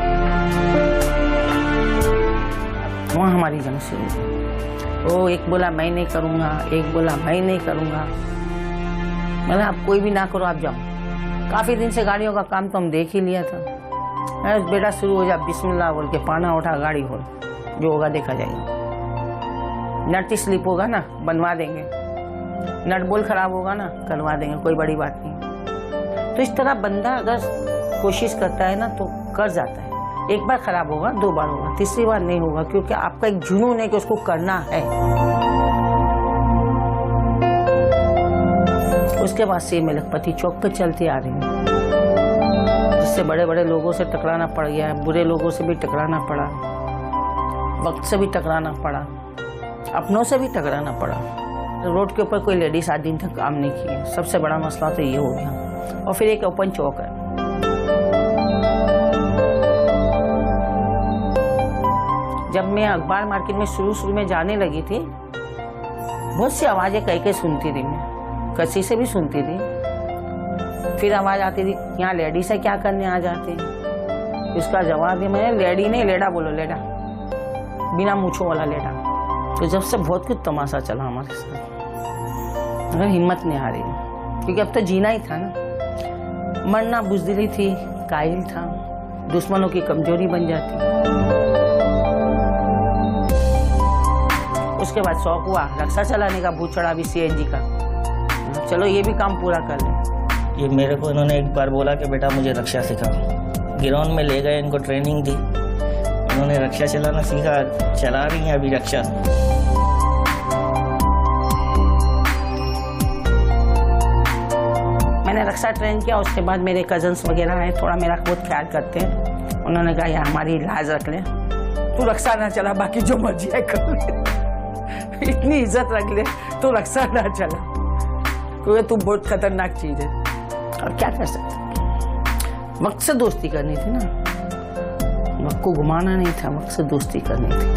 वहाँ हमारी जंग शुरू हुई वो एक बोला मैं नहीं करूँगा एक बोला मैं नहीं करूँगा मैंने आप कोई भी ना करो आप जाओ काफ़ी दिन से गाड़ियों का काम तो हम देख ही लिया था मैं बेटा शुरू हो जा बिस्मिल्लाह बोल के पाना उठा गाड़ी हो जो होगा देखा जाएगा नट स्लिप होगा ना बनवा देंगे नट बोल खराब होगा ना करवा देंगे कोई बड़ी बात नहीं तो इस तरह बंदा अगर कोशिश करता है ना तो कर जाता है एक बार खराब होगा दो बार होगा तीसरी बार नहीं होगा क्योंकि आपका एक जुनून है कि उसको करना है उसके बाद से मैं लखपति चौक पे चलती आ रही हूँ जिससे बड़े बड़े लोगों से टकराना पड़ गया है बुरे लोगों से भी टकराना पड़ा वक्त से भी टकराना पड़ा अपनों से भी टकराना पड़ा रोड के ऊपर कोई लेडीज आठ दिन तक काम नहीं किए सबसे बड़ा मसला तो ये हो गया और फिर एक ओपन चौक है जब मैं अखबार मार्केट में शुरू शुरू में जाने लगी थी बहुत सी आवाज़ें कह के सुनती थी मैं कसी से भी सुनती थी फिर आवाज़ आती थी यहाँ लेडीज है क्या करने आ जाते हैं इसका जवाब दिया मैंने लेडी नहीं लेडा बोलो लेडा बिना मूछों वाला लेडा तो जब से बहुत कुछ तमाशा चला हमारे साथ मगर हिम्मत नहीं आ रही क्योंकि अब तो जीना ही था ना मरना बुजदिली थी कायल था दुश्मनों की कमजोरी बन जाती उसके बाद शौक हुआ रक्षा चलाने का भूत चढ़ा भी सीएनजी का चलो ये भी काम पूरा कर ले ये मेरे को इन्होंने एक बार बोला कि बेटा मुझे रक्षा सिखाओ गिरौन में ले गए इनको ट्रेनिंग दी उन्होंने रक्षा चलाना सीखा चला रही हैं अभी रक्षा मैंने रक्षा ट्रेन किया उसके बाद मेरे कजन्स वगैरह हैं थोड़ा मेरा बहुत ख्याल करते हैं उन्होंने कहा यार हमारी लाज रख ले तू रक्षा ना चला बाकी जो मर्जी है कर ले इतनी इज्जत रख ले तू रक्षा ना चला क्योंकि तू बहुत खतरनाक चीज है और क्या कर सकते वक्त से दोस्ती करनी थी ना वक्त को घुमाना नहीं था वक्त से दोस्ती करनी थी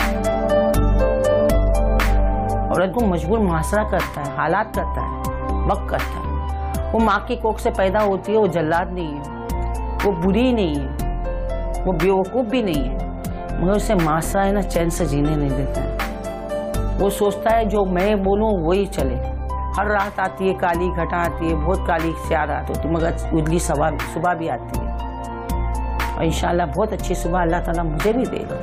और को मजबूर मुहासरा करता है हालात करता है वक्त करता है वो माँ की कोख से पैदा होती है वो जल्लाद नहीं है वो बुरी नहीं है वो बेवकूफ़ भी नहीं है मगर उसे मासा है ना चैन से जीने नहीं देता है वो सोचता है जो मैं बोलूँ वही चले हर रात आती है काली घटा आती है बहुत काली स्या रात होती है मगर उजली सुबह सुबह भी आती है और इंशाल्लाह बहुत अच्छी सुबह अल्लाह ताला मुझे भी देगा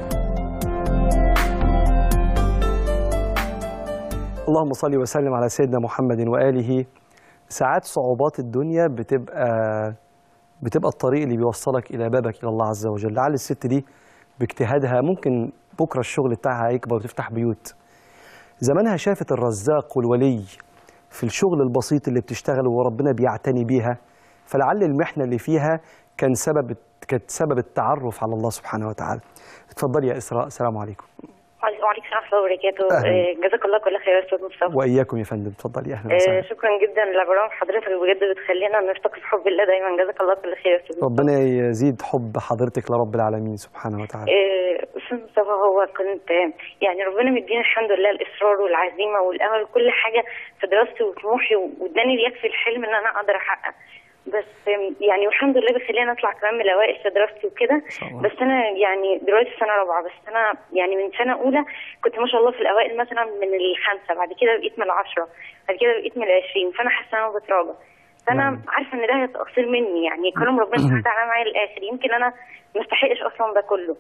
اللهم صل وسلم على سيدنا محمد وآله ساعات صعوبات الدنيا بتبقى بتبقى الطريق اللي بيوصلك إلى بابك إلى الله عز وجل لعل الست دي باجتهادها ممكن بكرة الشغل بتاعها يكبر وتفتح بيوت زمانها شافت الرزاق والولي في الشغل البسيط اللي بتشتغله وربنا بيعتني بيها فلعل المحنة اللي فيها كان سبب كانت سبب التعرف على الله سبحانه وتعالى اتفضلي يا إسراء السلام عليكم وعليكم السلام ورحمة الله وبركاته أهلا. آه، جزاك الله كل خير يا أستاذ مصطفى وإياكم يا فندم اتفضلي أهلا آه، وسهلا شكرا جدا لبرامج حضرتك بجد بتخلينا نفتقد حب الله دايما جزاك الله كل خير يا أستاذ مصطفى ربنا يزيد حب حضرتك لرب العالمين سبحانه وتعالى آه، أستاذ مصطفى هو كنت آه، يعني ربنا مدينا الحمد لله الإصرار والعزيمة والأمل وكل حاجة في دراستي وطموحي واداني يكفي الحلم إن أنا أقدر أحقق بس آم، يعني والحمد لله بيخليني اطلع كمان من الاوائل في دراستي وكده شاء الله. بس انا يعني دلوقتي في سنه رابعه بس انا يعني من سنه اولى كنت ما شاء الله في الاوائل مثلا من الخمسه بعد كده بقيت من العشره بعد كده بقيت من العشرين فانا حاسه ان انا بتراجع فانا نعم. عارفه ان ده تقصير مني يعني كرم ربنا سبحانه وتعالى معايا للاخر يمكن انا ما استحقش اصلا ده كله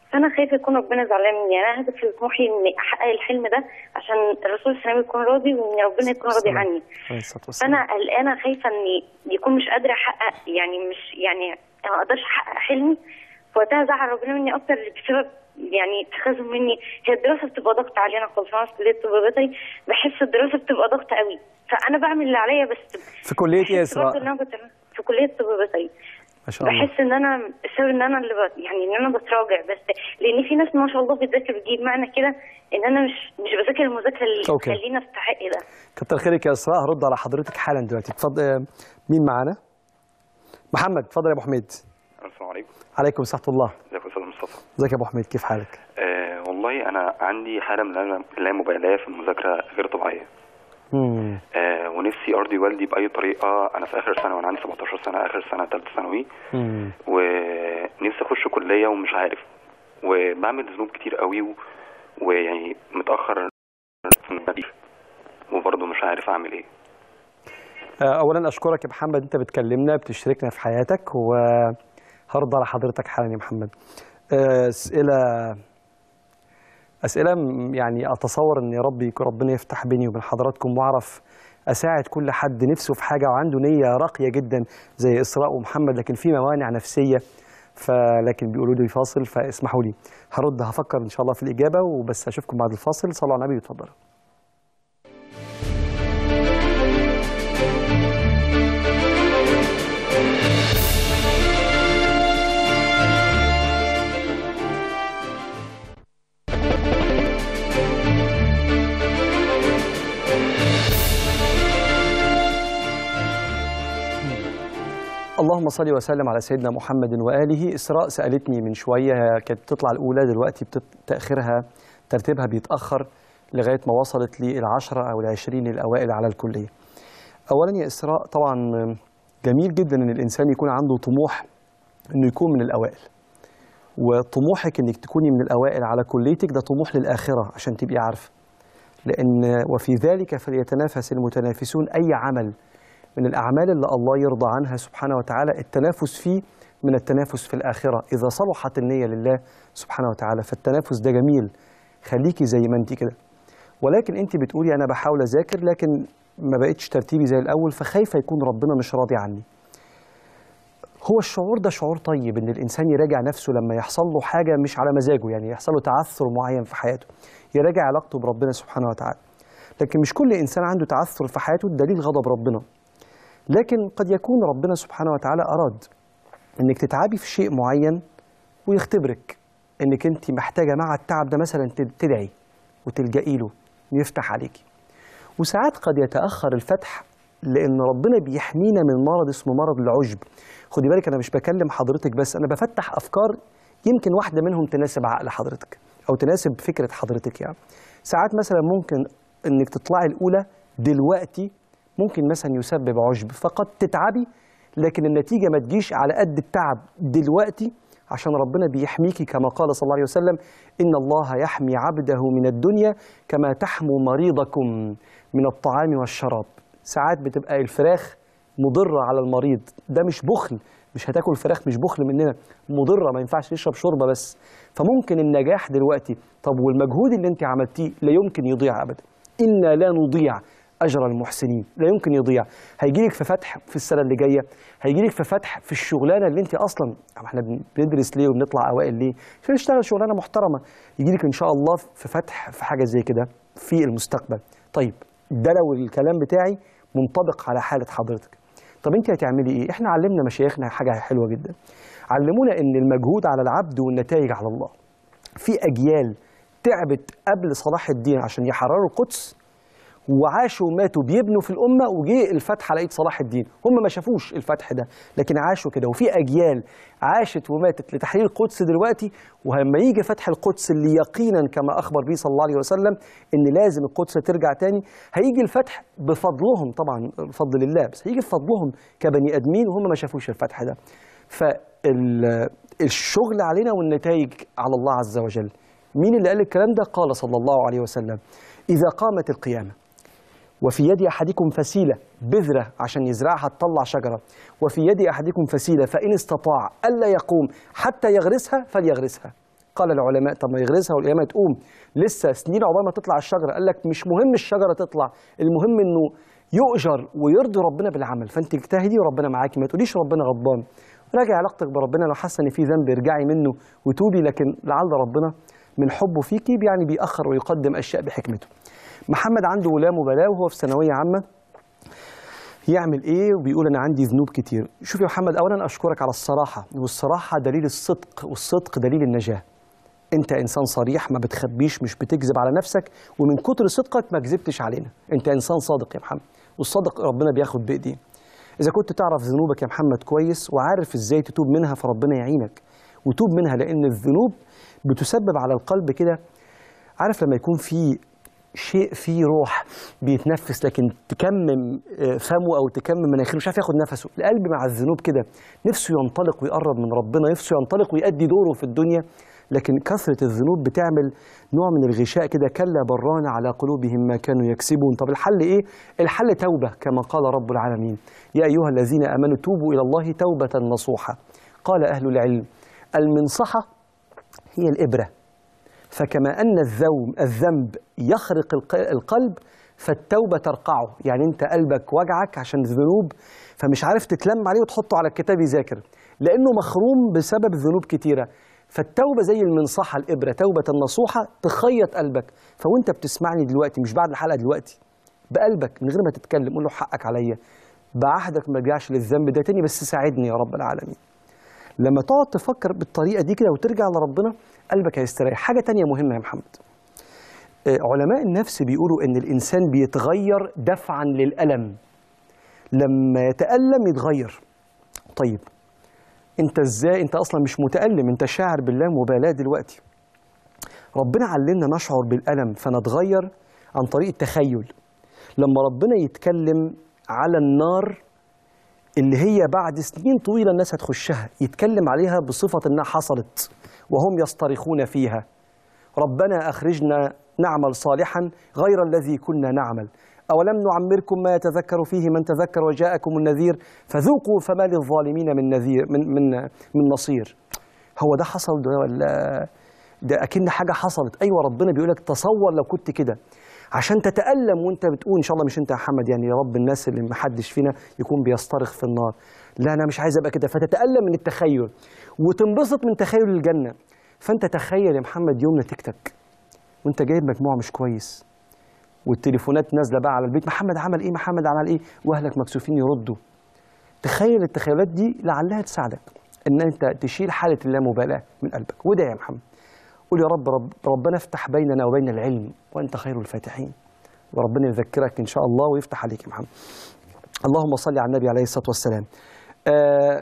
فانا خايفه يكون ربنا زعلان مني يعني انا هدفي وطموحي اني احقق الحلم ده عشان الرسول صلى الله عليه وسلم يكون راضي وان ربنا يكون راضي السلام. عني عليه الصلاة والسلام. فانا قلقانه خايفه اني يكون مش قادره احقق يعني مش يعني ما اقدرش احقق حلمي فوقتها زعل ربنا مني اكتر بسبب يعني اتخاذه مني هي الدراسه بتبقى ضغط علينا خالص انا في كليه طب بيطري بحس الدراسه بتبقى ضغط قوي فانا بعمل اللي عليا بس في كلية ايه يا بحس برضه اسراء؟ ان انا كنت في كليه طب بيطري ما شاء الله بحس ان انا السبب ان انا اللي ب... يعني ان انا بتراجع بس لان في ناس ما شاء الله بتذاكر بتجيب معنى كده ان انا مش مش بذاكر المذاكره اللي أوكي. تخليني استحق ده كتر خيرك يا اسراء هرد على حضرتك حالا دلوقتي اتفضل آه، مين معانا؟ محمد اتفضل يا ابو حميد السلام عليكم عليكم ورحمة الله ازيك يا استاذ مصطفى ازيك يا ابو حميد كيف حالك؟ آه والله انا عندي حاله من اللا- اللامبالاه في المذاكره غير طبيعيه مم. آه ونفسي ارضي والدي باي طريقه انا في اخر سنه وانا عندي 17 سنه اخر سنه ثالثه ثانوي مم. ونفسي اخش كليه ومش عارف وبعمل ذنوب كتير قوي و... ويعني متاخر في المدي وبرضه مش عارف اعمل ايه آه، اولا اشكرك يا محمد انت بتكلمنا بتشاركنا في حياتك وهرد على حضرتك حالا يا محمد آه، اسئله اسئله م- يعني اتصور ان يا رب يكون ربنا يفتح بيني وبين حضراتكم واعرف اساعد كل حد نفسه في حاجه وعنده نيه راقيه جدا زي اسراء ومحمد لكن في موانع نفسيه فلكن بيقولوا لي فاصل فاسمحوا لي هرد هفكر ان شاء الله في الاجابه وبس اشوفكم بعد الفاصل صلوا على النبي واتفضلوا اللهم صل وسلم على سيدنا محمد واله اسراء سالتني من شويه كانت بتطلع الاولى دلوقتي بتت... تاخيرها ترتيبها بيتاخر لغايه ما وصلت للعشره او العشرين الاوائل على الكليه اولا يا اسراء طبعا جميل جدا ان الانسان يكون عنده طموح انه يكون من الاوائل وطموحك انك تكوني من الاوائل على كليتك ده طموح للاخره عشان تبقي عارفه لان وفي ذلك فليتنافس المتنافسون اي عمل من الأعمال اللي الله يرضى عنها سبحانه وتعالى التنافس فيه من التنافس في الآخرة إذا صلحت النية لله سبحانه وتعالى فالتنافس ده جميل خليكي زي ما انت كده ولكن انت بتقولي أنا بحاول أذاكر لكن ما بقتش ترتيبي زي الأول فخايفة يكون ربنا مش راضي عني هو الشعور ده شعور طيب ان الانسان يراجع نفسه لما يحصل له حاجه مش على مزاجه يعني يحصل له تعثر معين في حياته يراجع علاقته بربنا سبحانه وتعالى لكن مش كل انسان عنده تعثر في حياته دليل غضب ربنا لكن قد يكون ربنا سبحانه وتعالى أراد إنك تتعبي في شيء معين ويختبرك إنك أنت محتاجة مع التعب ده مثلا تد- تدعي وتلجئي له إنه يفتح عليكي وساعات قد يتأخر الفتح لأن ربنا بيحمينا من مرض اسمه مرض العجب خدي بالك أنا مش بكلم حضرتك بس أنا بفتح أفكار يمكن واحدة منهم تناسب عقل حضرتك أو تناسب فكرة حضرتك يعني ساعات مثلا ممكن إنك تطلعي الأولى دلوقتي ممكن مثلا يسبب عجب فقد تتعبي لكن النتيجة ما تجيش على قد التعب دلوقتي عشان ربنا بيحميكي كما قال صلى الله عليه وسلم إن الله يحمي عبده من الدنيا كما تحمو مريضكم من الطعام والشراب ساعات بتبقى الفراخ مضرة على المريض ده مش بخل مش هتاكل فراخ مش بخل مننا مضرة ما ينفعش تشرب شوربة بس فممكن النجاح دلوقتي طب والمجهود اللي انت عملتيه لا يمكن يضيع أبدا إنا لا نضيع اجر المحسنين لا يمكن يضيع هيجيلك في فتح في السنه اللي جايه هيجيلك في فتح في الشغلانه اللي انت اصلا احنا بندرس ليه وبنطلع اوائل ليه عشان نشتغل شغلانه محترمه يجيلك ان شاء الله في فتح في حاجه زي كده في المستقبل طيب ده لو الكلام بتاعي منطبق على حاله حضرتك طب انت هتعملي ايه احنا علمنا مشايخنا حاجه حلوه جدا علمونا ان المجهود على العبد والنتائج على الله في اجيال تعبت قبل صلاح الدين عشان يحرروا القدس وعاشوا وماتوا بيبنوا في الأمة وجه الفتح على إيد صلاح الدين هم ما شافوش الفتح ده لكن عاشوا كده وفي أجيال عاشت وماتت لتحرير القدس دلوقتي ولما يجي فتح القدس اللي يقينا كما أخبر به صلى الله عليه وسلم إن لازم القدس ترجع تاني هيجي الفتح بفضلهم طبعا بفضل الله بس هيجي بفضلهم كبني آدمين وهم ما شافوش الفتح ده فالشغل علينا والنتائج على الله عز وجل مين اللي قال الكلام ده قال صلى الله عليه وسلم إذا قامت القيامة وفي يد أحدكم فسيلة بذرة عشان يزرعها تطلع شجرة وفي يد أحدكم فسيلة فإن استطاع ألا يقوم حتى يغرسها فليغرسها قال العلماء طب ما يغرسها والقيامه تقوم لسه سنين عقبال ما تطلع الشجره قال لك مش مهم الشجره تطلع المهم انه يؤجر ويرضي ربنا بالعمل فانت اجتهدي وربنا معاكي ما تقوليش ربنا غضبان راجع علاقتك بربنا لو حاسه ان في ذنب ارجعي منه وتوبي لكن لعل ربنا من حبه فيكي يعني بيأخر ويقدم اشياء بحكمته محمد عنده ولا مبالاه وهو في ثانويه عامه يعمل ايه وبيقول انا عندي ذنوب كتير شوف يا محمد اولا اشكرك على الصراحه والصراحه دليل الصدق والصدق دليل النجاه انت انسان صريح ما بتخبيش مش بتكذب على نفسك ومن كتر صدقك ما كذبتش علينا انت انسان صادق يا محمد والصادق ربنا بياخد بايديه اذا كنت تعرف ذنوبك يا محمد كويس وعارف ازاي تتوب منها فربنا يعينك وتوب منها لان الذنوب بتسبب على القلب كده عارف لما يكون في شيء فيه روح بيتنفس لكن تكمم آه، فمه او تكمم مناخيره مش عارف ياخد نفسه القلب مع الذنوب كده نفسه ينطلق ويقرب من ربنا نفسه ينطلق ويؤدي دوره في الدنيا لكن كثرة الذنوب بتعمل نوع من الغشاء كده كلا بران على قلوبهم ما كانوا يكسبون طب الحل ايه الحل توبة كما قال رب العالمين يا ايها الذين امنوا توبوا الى الله توبة نصوحة قال اهل العلم المنصحة هي الابره فكما أن الذوم الذنب يخرق الق- القلب فالتوبة ترقعه يعني أنت قلبك وجعك عشان الذنوب فمش عارف تتلم عليه وتحطه على الكتاب يذاكر لأنه مخروم بسبب ذنوب كتيرة فالتوبة زي المنصحة الإبرة توبة النصوحة تخيط قلبك فوانت بتسمعني دلوقتي مش بعد الحلقة دلوقتي بقلبك من غير ما تتكلم قول له حقك عليا بعهدك ما ترجعش للذنب ده تاني بس ساعدني يا رب العالمين لما تقعد تفكر بالطريقه دي كده وترجع لربنا قلبك هيستريح حاجه تانية مهمه يا محمد آه، علماء النفس بيقولوا ان الانسان بيتغير دفعا للالم لما يتالم يتغير طيب انت ازاي انت اصلا مش متالم انت شاعر بالله مبالاه دلوقتي ربنا علمنا نشعر بالالم فنتغير عن طريق التخيل لما ربنا يتكلم على النار اللي هي بعد سنين طويلة الناس هتخشها يتكلم عليها بصفة إنها حصلت وهم يصطرخون فيها ربنا أخرجنا نعمل صالحا غير الذي كنا نعمل أولم نعمركم ما يتذكر فيه من تذكر وجاءكم النذير فذوقوا فما للظالمين من نذير من من من نصير هو ده حصل ده ولا ده أكن حاجة حصلت أيوة ربنا بيقول لك تصور لو كنت كده عشان تتألم وانت بتقول ان شاء الله مش انت يا محمد يعني يا رب الناس اللي محدش فينا يكون بيصطرخ في النار لا انا مش عايز ابقى كده فتتألم من التخيل وتنبسط من تخيل الجنة فانت تخيل يا محمد يوم نتيجتك وانت جايب مجموعة مش كويس والتليفونات نازلة بقى على البيت محمد عمل ايه محمد عمل ايه واهلك مكسوفين يردوا تخيل التخيلات دي لعلها تساعدك ان انت تشيل حالة اللامبالاة من قلبك وده يا محمد قول يا رب, رب ربنا افتح بيننا وبين العلم وانت خير الفاتحين وربنا يذكرك ان شاء الله ويفتح عليك يا محمد اللهم صل على النبي عليه الصلاه والسلام آه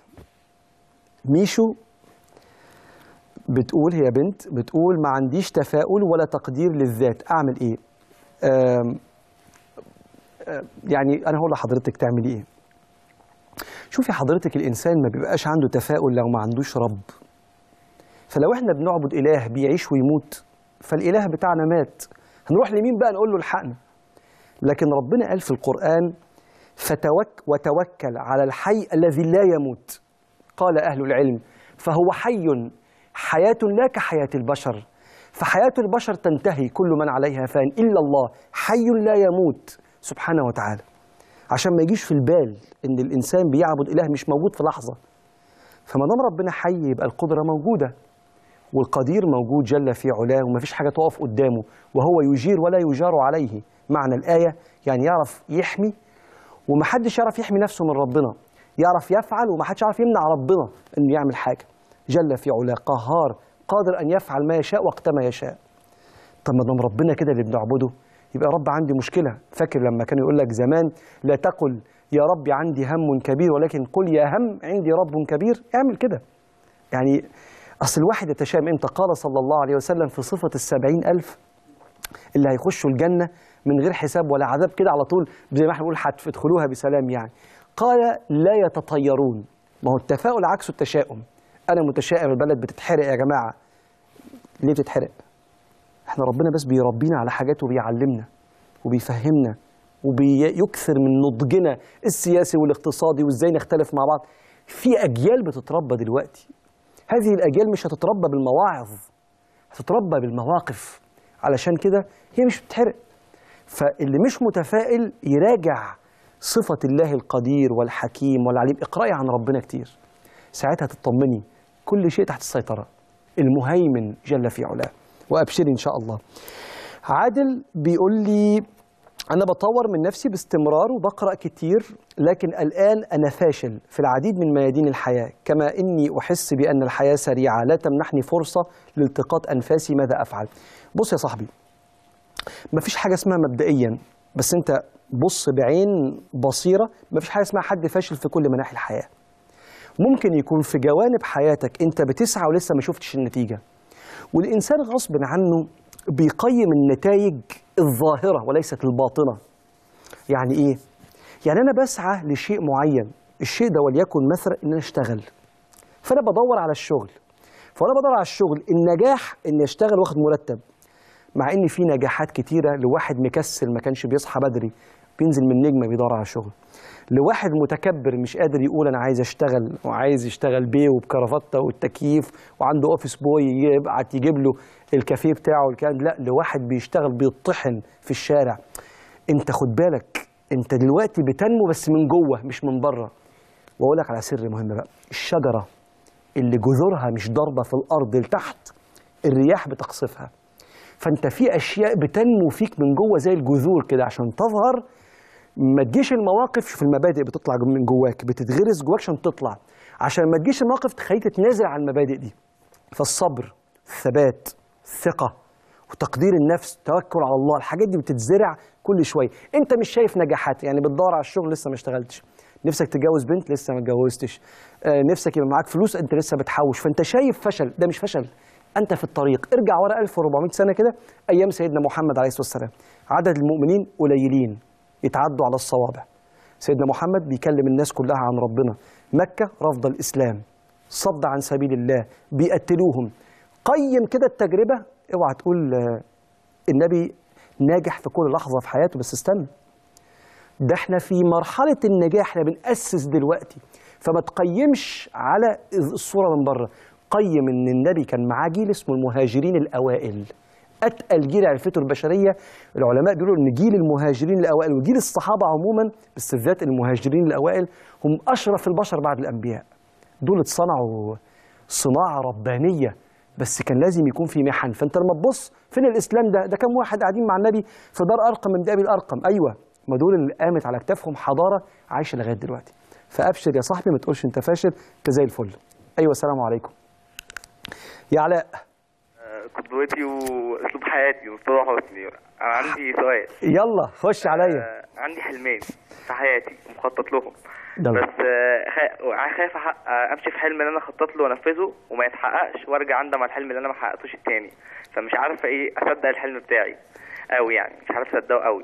ميشو بتقول هي بنت بتقول ما عنديش تفاؤل ولا تقدير للذات اعمل ايه آم، آه يعني انا هقول لحضرتك تعملي ايه شوفي حضرتك الانسان ما بيبقاش عنده تفاؤل لو ما عندوش رب فلو احنا بنعبد اله بيعيش ويموت فالاله بتاعنا مات هنروح لمين بقى نقول له الحقنا لكن ربنا قال في القران فتوك وتوكل على الحي الذي لا يموت قال اهل العلم فهو حي حياه لا كحياه البشر فحياه البشر تنتهي كل من عليها فان الا الله حي لا يموت سبحانه وتعالى عشان ما يجيش في البال ان الانسان بيعبد اله مش موجود في لحظه فما دام ربنا حي يبقى القدره موجوده والقدير موجود جل في علاه ومفيش حاجة تقف قدامه وهو يجير ولا يجار عليه معنى الآية يعني يعرف يحمي ومحدش يعرف يحمي نفسه من ربنا يعرف يفعل ومحدش يعرف يمنع ربنا انه يعمل حاجة جل في علاه قهار قادر أن يفعل ما يشاء وقت ما يشاء طب ما دام ربنا كده اللي بنعبده يبقى رب عندي مشكلة فاكر لما كان يقول لك زمان لا تقل يا ربي عندي هم كبير ولكن قل يا هم عندي رب كبير اعمل كده يعني أصل الواحد يتشائم إمتى قال صلى الله عليه وسلم في صفة السبعين ألف اللي هيخشوا الجنة من غير حساب ولا عذاب كده على طول زي ما احنا بنقول هتدخلوها بسلام يعني قال لا يتطيرون ما هو التفاؤل عكسه التشاؤم أنا متشائم البلد بتتحرق يا جماعة ليه بتتحرق؟ احنا ربنا بس بيربينا على حاجات وبيعلمنا وبيفهمنا وبيكثر من نضجنا السياسي والاقتصادي وازاي نختلف مع بعض في أجيال بتتربى دلوقتي هذه الاجيال مش هتتربى بالمواعظ هتتربى بالمواقف علشان كده هي مش بتتحرق فاللي مش متفائل يراجع صفة الله القدير والحكيم والعليم اقرأي عن ربنا كتير ساعتها تطمني كل شيء تحت السيطرة المهيمن جل في علاه وأبشري إن شاء الله عادل بيقول لي أنا بطور من نفسي باستمرار وبقرأ كتير لكن الآن أنا فاشل في العديد من ميادين الحياة كما إني أحس بأن الحياة سريعة لا تمنحني فرصة لالتقاط أنفاسي ماذا أفعل بص يا صاحبي مفيش حاجة اسمها مبدئيا بس أنت بص بعين بصيرة مفيش حاجة اسمها حد فاشل في كل مناحي الحياة ممكن يكون في جوانب حياتك أنت بتسعى ولسه ما شفتش النتيجة والإنسان غصب عنه بيقيم النتائج الظاهرة وليست الباطنة يعني إيه؟ يعني أنا بسعى لشيء معين الشيء ده وليكن مثلا إن أنا أشتغل فأنا بدور على الشغل فأنا بدور على الشغل النجاح إني أشتغل واخد مرتب مع ان في نجاحات كتيره لواحد مكسل ما كانش بيصحى بدري بينزل من نجمه بيدور على شغل لواحد متكبر مش قادر يقول انا عايز اشتغل وعايز يشتغل بيه وبكرافته والتكييف وعنده اوفيس بوي يبعت يجيب له الكافيه بتاعه الكلام لا لواحد بيشتغل بيطحن في الشارع انت خد بالك انت دلوقتي بتنمو بس من جوه مش من بره واقول لك على سر مهم بقى الشجره اللي جذورها مش ضاربه في الارض لتحت الرياح بتقصفها فانت في اشياء بتنمو فيك من جوه زي الجذور كده عشان تظهر ما تجيش المواقف في المبادئ بتطلع من جواك بتتغرس جواك عشان تطلع عشان ما تجيش المواقف تخليك تتنازل عن المبادئ دي فالصبر الثبات الثقة وتقدير النفس التوكل على الله الحاجات دي بتتزرع كل شوية انت مش شايف نجاحات يعني بتدور على الشغل لسه ما اشتغلتش نفسك تتجوز بنت لسه ما اتجوزتش آه نفسك يبقى معاك فلوس انت لسه بتحوش فانت شايف فشل ده مش فشل انت في الطريق ارجع ورا 1400 سنه كده ايام سيدنا محمد عليه الصلاه والسلام عدد المؤمنين قليلين يتعدوا على الصوابع سيدنا محمد بيكلم الناس كلها عن ربنا مكه رفض الاسلام صد عن سبيل الله بيقتلوهم قيم كده التجربه اوعى تقول آه، النبي ناجح في كل لحظه في حياته بس استنى ده احنا في مرحله النجاح احنا بنأسس دلوقتي فما تقيمش على الصوره من بره قيم ان النبي كان معاه جيل اسمه المهاجرين الاوائل اتقل جيل عرفته البشريه العلماء بيقولوا ان جيل المهاجرين الاوائل وجيل الصحابه عموما بس بالذات المهاجرين الاوائل هم اشرف البشر بعد الانبياء دول اتصنعوا صناعه ربانيه بس كان لازم يكون في محن فانت لما تبص فين الاسلام ده ده كم واحد قاعدين مع النبي في دار ارقم من ابي الارقم ايوه ما دول اللي قامت على كتافهم حضاره عايشه لغايه دلوقتي فابشر يا صاحبي ما تقولش انت فاشل انت زي الفل ايوه السلام عليكم يا علاء قدوتي واسلوب حياتي مصطفى حسني انا عندي سؤال يلا خش عليا آه، عندي حلمين في حياتي مخطط لهم يلا. بس آه، خا- خايف أحقق- آه، امشي في حلم اللي انا خطط له وانفذه وما يتحققش وارجع اندم على الحلم اللي انا ما حققتوش التاني فمش عارف ايه اصدق الحلم بتاعي قوي يعني مش عارف اصدقه قوي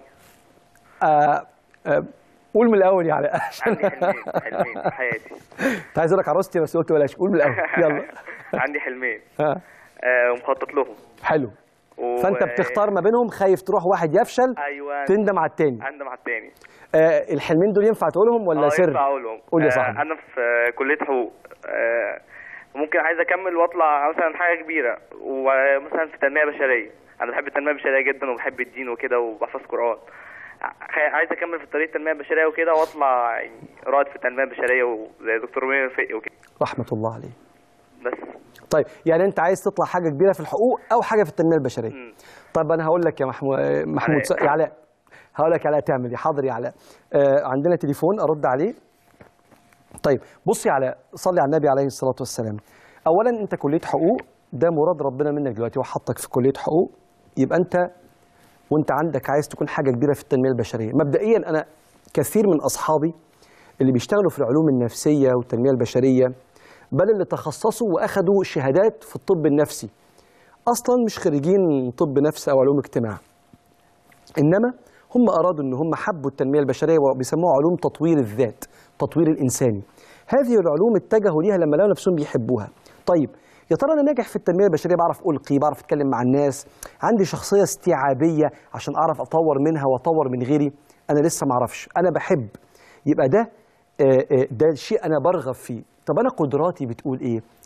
آه آه قول من الاول يا علاء عشان عندي حلمين حلمين في حياتي كنت عايز اقول لك عروستي بس قلت بلاش قول من الاول يلا عندي حلمين آه. آه، ومخطط لهم حلو و... فانت بتختار ما بينهم خايف تروح واحد يفشل ايوه تندم على التاني اندم على التاني آه الحلمين دول ينفع تقولهم ولا اه سر ينفع اقولهم قول يا آه، صاحبي انا في آه، كليه حقوق آه، ممكن عايز اكمل واطلع مثلا حاجه كبيره ومثلا في التنميه البشريه انا بحب التنميه البشريه جدا وبحب الدين وكده وبحفظ قران ع- عايز اكمل في طريق التنميه البشريه وكده واطلع يعني رائد في التنميه البشريه وزي دكتور منير الفقي وكده رحمه الله عليه بس طيب يعني انت عايز تطلع حاجه كبيره في الحقوق او حاجه في التنميه البشريه مم. طب انا هقول لك يا محمود محمود علاء. س- يا علاء هقول لك يا علاء تعمل ايه حاضر يا علاء آه عندنا تليفون ارد عليه طيب بص يا علاء صلي على النبي عليه الصلاه والسلام اولا انت كليه حقوق ده مراد ربنا منك دلوقتي وحطك في كليه حقوق يبقى انت وانت عندك عايز تكون حاجه كبيره في التنميه البشريه مبدئيا انا كثير من اصحابي اللي بيشتغلوا في العلوم النفسيه والتنميه البشريه بل اللي تخصصوا واخدوا شهادات في الطب النفسي اصلا مش خريجين طب نفس او علوم اجتماع انما هم ارادوا ان هم حبوا التنميه البشريه وبيسموها علوم تطوير الذات تطوير الانساني هذه العلوم اتجهوا ليها لما لقوا نفسهم بيحبوها طيب يا ترى انا ناجح في التنميه البشريه بعرف القي بعرف اتكلم مع الناس عندي شخصيه استيعابيه عشان اعرف اطور منها واطور من غيري انا لسه ما اعرفش انا بحب يبقى ده آه، آه، ده شيء انا برغب فيه طب انا قدراتي بتقول ايه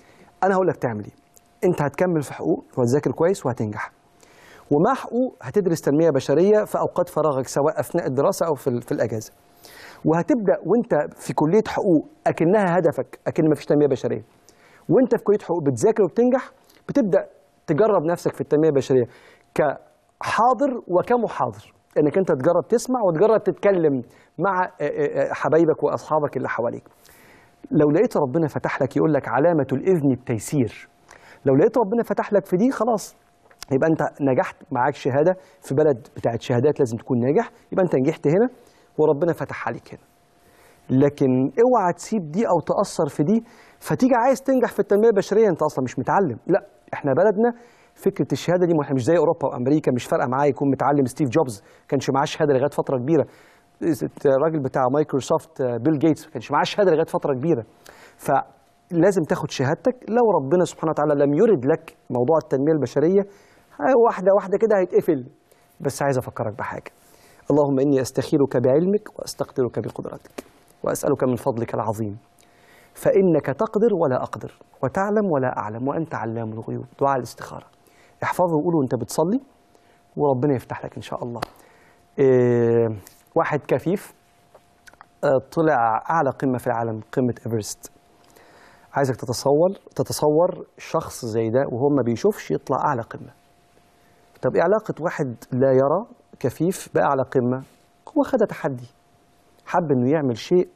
انا هقول لك تعمل ايه انت هتكمل في حقوق وهتذاكر كويس وهتنجح ومع حقوق هتدرس تنميه بشريه في اوقات فراغك سواء اثناء الدراسه او في, ال- في الاجازه وهتبدا وانت في كليه حقوق اكنها هدفك اكن مفيش تنميه بشريه وانت في كليه حقوق بتذاكر وبتنجح بتبدا تجرب نفسك في التنميه البشريه كحاضر وكمحاضر انك انت تجرب تسمع وتجرب تتكلم مع آه، آه، آه، حبايبك واصحابك اللي حواليك لو لقيت ربنا فتح لك يقول لك علامه الاذن التيسير لو لقيت ربنا فتح لك في دي خلاص يبقى انت نجحت معاك شهاده في بلد بتاعت شهادات لازم تكون ناجح يبقى انت نجحت هنا وربنا فتح عليك هنا لكن اوعى تسيب دي او تاثر في دي فتيجي عايز تنجح في التنميه البشريه انت اصلا مش متعلم لا احنا بلدنا فكره الشهاده دي ما احنا مش زي اوروبا وامريكا مش فارقه معاه يكون متعلم ستيف جوبز كانش معاه شهاده لغايه فتره كبيره الراجل بتاع مايكروسوفت بيل جيتس ما كانش معاه شهاده لغايه فتره كبيره فلازم تاخد شهادتك لو ربنا سبحانه وتعالى لم يرد لك موضوع التنميه البشريه واحده واحده كده هيتقفل بس عايز افكرك بحاجه اللهم اني استخيرك بعلمك واستقدرك بقدرتك واسالك من فضلك العظيم فانك تقدر ولا اقدر وتعلم ولا اعلم وانت علام الغيوب دعاء الاستخاره احفظه وقوله وانت بتصلي وربنا يفتح لك ان شاء الله إيه واحد كفيف آه، طلع اعلى قمه في العالم قمه ايفرست عايزك تتصور تتصور شخص زي ده وهو ما بيشوفش يطلع اعلى قمه طب ايه علاقه واحد لا يرى كفيف باعلى قمه هو خد تحدي حب انه يعمل شيء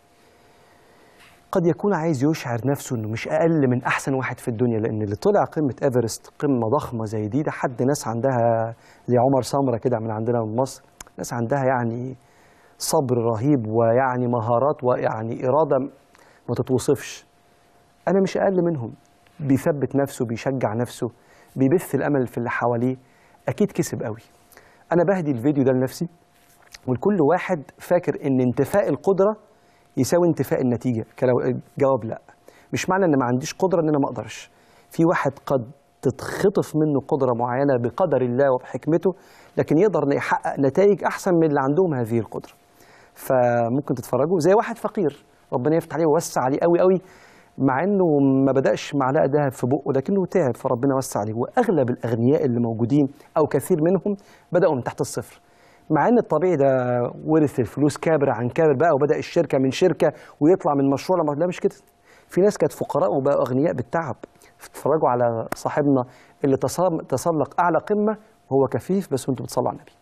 قد يكون عايز يشعر نفسه انه مش اقل من احسن واحد في الدنيا لان اللي طلع قمه ايفرست قمه ضخمه زي دي ده حد ناس عندها زي عمر سمره كده من عندنا من مصر ناس عندها يعني صبر رهيب ويعني مهارات ويعني اراده ما تتوصفش انا مش اقل منهم بيثبت نفسه بيشجع نفسه بيبث الامل في اللي حواليه اكيد كسب قوي انا بهدي الفيديو ده لنفسي ولكل واحد فاكر ان انتفاء القدره يساوي انتفاء النتيجه كلو جواب لا مش معنى ان ما عنديش قدره ان انا ما اقدرش في واحد قد تتخطف منه قدره معينه بقدر الله وبحكمته لكن يقدر انه يحقق نتائج احسن من اللي عندهم هذه القدره فممكن تتفرجوا زي واحد فقير ربنا يفتح عليه ووسع عليه قوي قوي مع انه ما بداش معلقه ذهب في بقه لكنه تعب فربنا وسع عليه واغلب الاغنياء اللي موجودين او كثير منهم بداوا من تحت الصفر مع ان الطبيعي ده ورث الفلوس كابر عن كابر بقى وبدا الشركه من شركه ويطلع من مشروع لما لا مش كده في ناس كانت فقراء وبقوا اغنياء بالتعب اتفرجوا على صاحبنا اللي تصام- تسلق اعلى قمه وهو كفيف بس وانتوا بتصلوا على النبي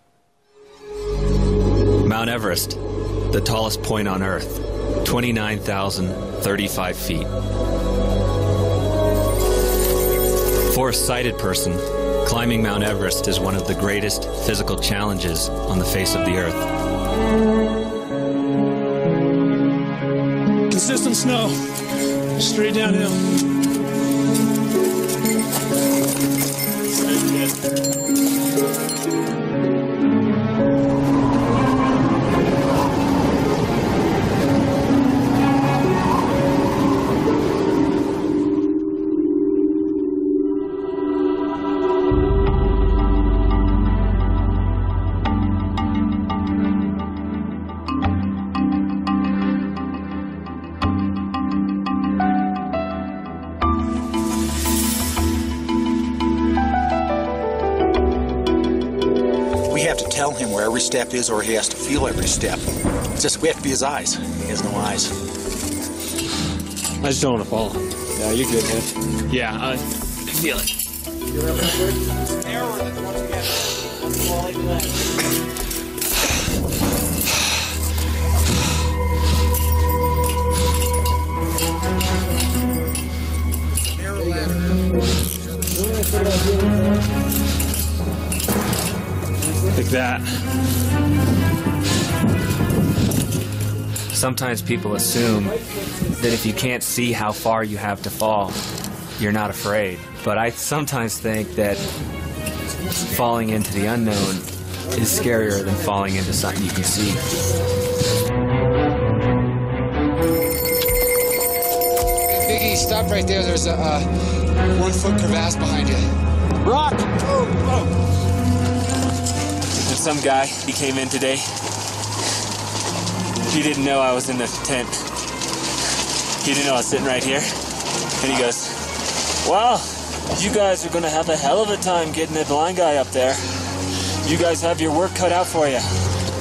Mount Everest, the tallest point on Earth, 29,035 feet. For a sighted person, climbing Mount Everest is one of the greatest physical challenges on the face of the Earth. Consistent snow, straight downhill. We have to tell him where every step is, or he has to feel every step. It's just we have to be his eyes. He has no eyes. I just don't want to fall. Yeah, you're good, man. Yeah, I feel it. Like that. Sometimes people assume that if you can't see how far you have to fall, you're not afraid. But I sometimes think that falling into the unknown is scarier than falling into something you can see. Biggie, stop right there. There's a uh, one foot crevasse behind you. Rock! And some guy, he came in today. He didn't know I was in the tent. He didn't know I was sitting right here. And he goes, Well, you guys are gonna have a hell of a time getting that blind guy up there. You guys have your work cut out for you.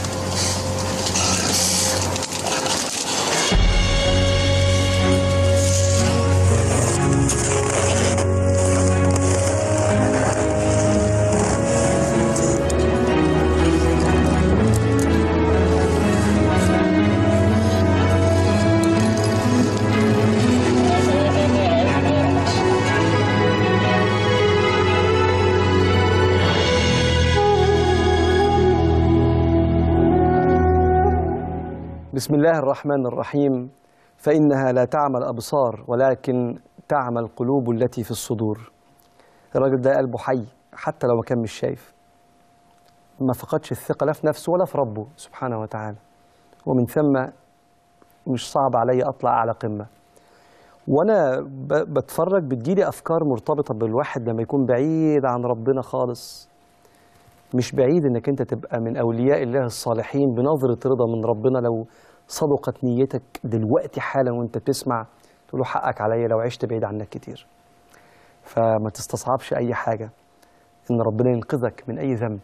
بسم الله الرحمن الرحيم فإنها لا تعمى الأبصار ولكن تعمى القلوب التي في الصدور الراجل ده قلبه حي حتى لو ما كان مش شايف ما فقدش الثقة لا في نفسه ولا في ربه سبحانه وتعالى ومن ثم مش صعب علي أطلع أعلى قمة وأنا ب- بتفرج بتجيلي أفكار مرتبطة بالواحد لما يكون بعيد عن ربنا خالص مش بعيد انك انت تبقى من اولياء الله الصالحين بنظره رضا من ربنا لو صدقت نيتك دلوقتي حالا وانت بتسمع تقول له حقك عليا لو عشت بعيد عنك كتير فما تستصعبش اي حاجه ان ربنا ينقذك من اي ذنب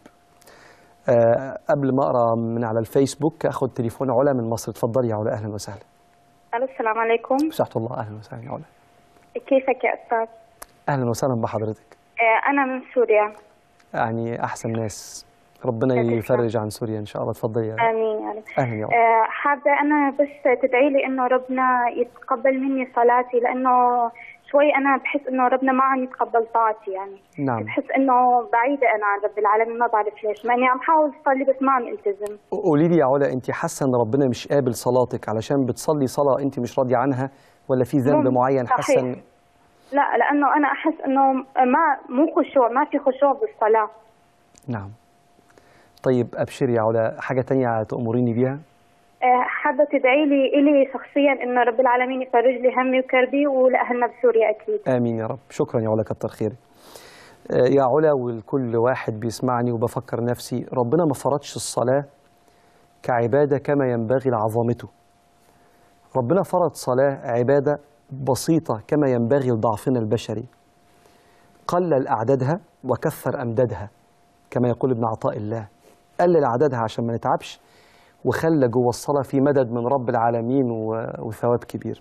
أه قبل ما اقرا من على الفيسبوك اخد تليفون علا من مصر اتفضلي يا علا اهلا وسهلا الو السلام عليكم مساحه الله اهلا وسهلا يا علا كيفك يا استاذ اهلا وسهلا بحضرتك آه، انا من سوريا يعني احسن ناس ربنا تسلم. يفرج عن سوريا ان شاء الله اتفضلي يا امين يا رب اهلا يا علا آه، حابه انا بس تدعي لي انه ربنا يتقبل مني صلاتي لانه شوي انا بحس انه ربنا ما عم يتقبل طاعتي يعني نعم بحس انه بعيده انا عن رب العالمين ما بعرف ليش مع اني عم حاول اصلي بس ما عم التزم قولي لي يا علا انت حاسه ان ربنا مش قابل صلاتك علشان بتصلي صلاه انت مش راضيه عنها ولا في ذنب مم، معين حاسه صحيح. ان لا لانه انا احس انه ما مو خشوع ما في خشوع بالصلاه نعم طيب ابشري يا علا حاجه تانية تأمريني بيها آه، حابة تدعي لي إلي شخصيا إنه رب العالمين يفرج لي همي وكربي ولأهلنا بسوريا أكيد امين يا رب شكرا يا علا كتر خيرك آه، يا علا ولكل واحد بيسمعني وبفكر نفسي ربنا ما فرضش الصلاه كعباده كما ينبغي لعظمته ربنا فرض صلاه عباده بسيطه كما ينبغي لضعفنا البشري قلل اعدادها وكثر امدادها كما يقول ابن عطاء الله قلل عددها عشان ما نتعبش وخلى جوه الصلاه في مدد من رب العالمين و- وثواب كبير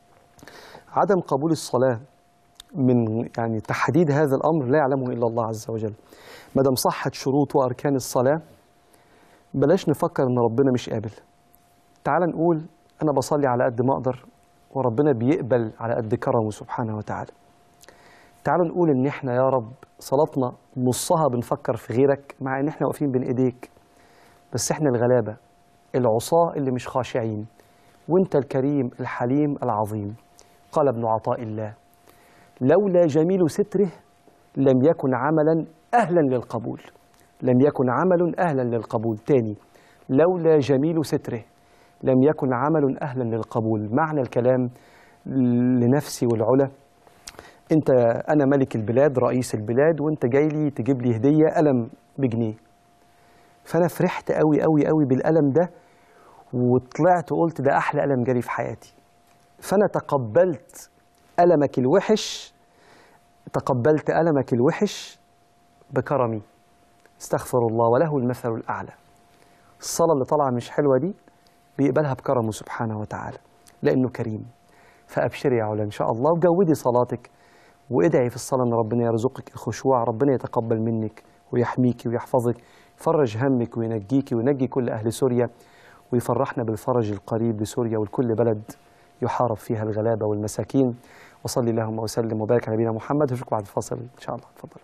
عدم قبول الصلاه من يعني تحديد هذا الامر لا يعلمه الا الله عز وجل ما دام صحت شروط واركان الصلاه بلاش نفكر ان ربنا مش قابل تعال نقول انا بصلي على قد ما اقدر وربنا بيقبل على قد كرمه سبحانه وتعالى تعالوا نقول ان احنا يا رب صلاتنا نصها بنفكر في غيرك مع ان احنا واقفين بين ايديك بس احنا الغلابه العصاه اللي مش خاشعين وانت الكريم الحليم العظيم قال ابن عطاء الله لولا جميل ستره لم يكن عملا اهلا للقبول لم يكن عمل اهلا للقبول تاني لولا جميل ستره لم يكن عمل اهلا للقبول معنى الكلام لنفسي والعلا انت انا ملك البلاد رئيس البلاد وانت جاي لي تجيب لي هديه قلم بجنيه فانا فرحت قوي قوي قوي بالقلم ده وطلعت وقلت ده احلى قلم جالي في حياتي فانا تقبلت ألمك الوحش تقبلت ألمك الوحش بكرمي استغفر الله وله المثل الأعلى الصلاة اللي طالعة مش حلوة دي بيقبلها بكرمه سبحانه وتعالى لأنه كريم فأبشري يا علا إن شاء الله وجودي صلاتك وادعي في الصلاة إن ربنا يرزقك الخشوع ربنا يتقبل منك ويحميك ويحفظك يفرج همك وينجيك وينجي كل أهل سوريا ويفرحنا بالفرج القريب لسوريا ولكل بلد يحارب فيها الغلابة والمساكين وصلي اللهم وسلم وبارك على نبينا محمد اشوفكم بعد الفاصل ان شاء الله اتفضل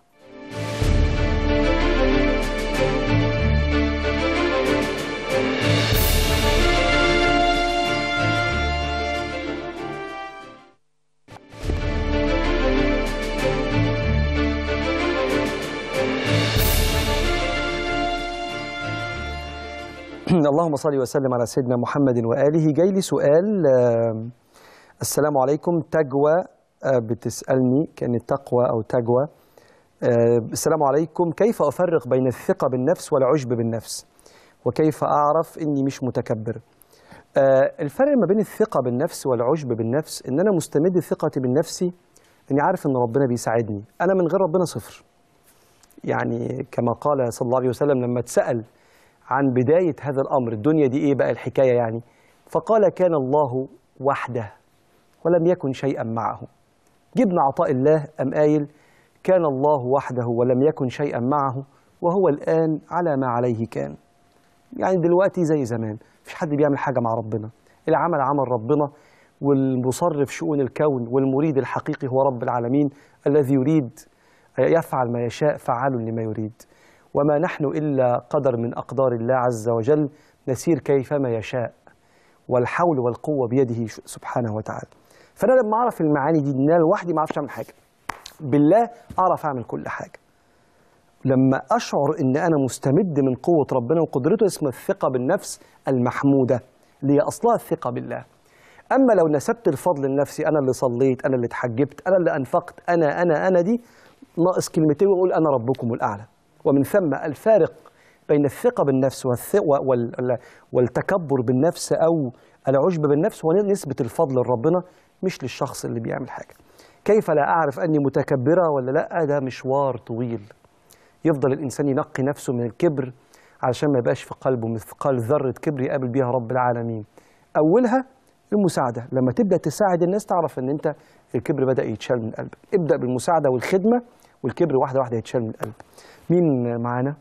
اللهم صل وسلم على سيدنا محمد واله جاي لي سؤال آه، السلام عليكم تجوى آه، بتسالني كانت تقوى او تجوى آه، السلام عليكم كيف افرق بين الثقه بالنفس والعجب بالنفس وكيف اعرف اني مش متكبر آه، الفرق ما بين الثقه بالنفس والعجب بالنفس ان انا مستمد ثقتي بالنفسي اني عارف ان ربنا بيساعدني انا من غير ربنا صفر يعني كما قال صلى الله عليه وسلم لما اتسال عن بدايه هذا الامر الدنيا دي ايه بقى الحكايه يعني فقال كان الله وحده ولم يكن شيئا معه جبنا عطاء الله ام قايل كان الله وحده ولم يكن شيئا معه وهو الان على ما عليه كان يعني دلوقتي زي زمان مفيش حد بيعمل حاجه مع ربنا العمل عمل ربنا والمصرف شؤون الكون والمريد الحقيقي هو رب العالمين الذي يريد يفعل ما يشاء فعال لما يريد وما نحن إلا قدر من أقدار الله عز وجل نسير كيفما يشاء والحول والقوة بيده سبحانه وتعالى فأنا لما أعرف المعاني دي إن أنا لوحدي ما أعرفش أعمل حاجة بالله أعرف أعمل كل حاجة لما أشعر إن أنا مستمد من قوة ربنا وقدرته اسمها الثقة بالنفس المحمودة اللي هي أصلها الثقة بالله أما لو نسبت الفضل لنفسي أنا اللي صليت أنا اللي اتحجبت أنا اللي أنفقت أنا أنا أنا دي ناقص كلمتين وأقول أنا ربكم الأعلى ومن ثم الفارق بين الثقة بالنفس والث- وال- والتكبر بالنفس أو العجب بالنفس هو نسبة الفضل لربنا مش للشخص اللي بيعمل حاجة كيف لا أعرف أني متكبرة ولا لا ده مشوار طويل يفضل الإنسان ينقي نفسه من الكبر علشان ما يبقاش في قلبه مثقال ذرة كبر يقابل بيها رب العالمين أولها المساعدة لما تبدأ تساعد الناس تعرف أن أنت الكبر بدأ يتشال من قلبك ابدأ بالمساعدة والخدمة والكبر واحدة واحدة يتشال من القلب مين معانا؟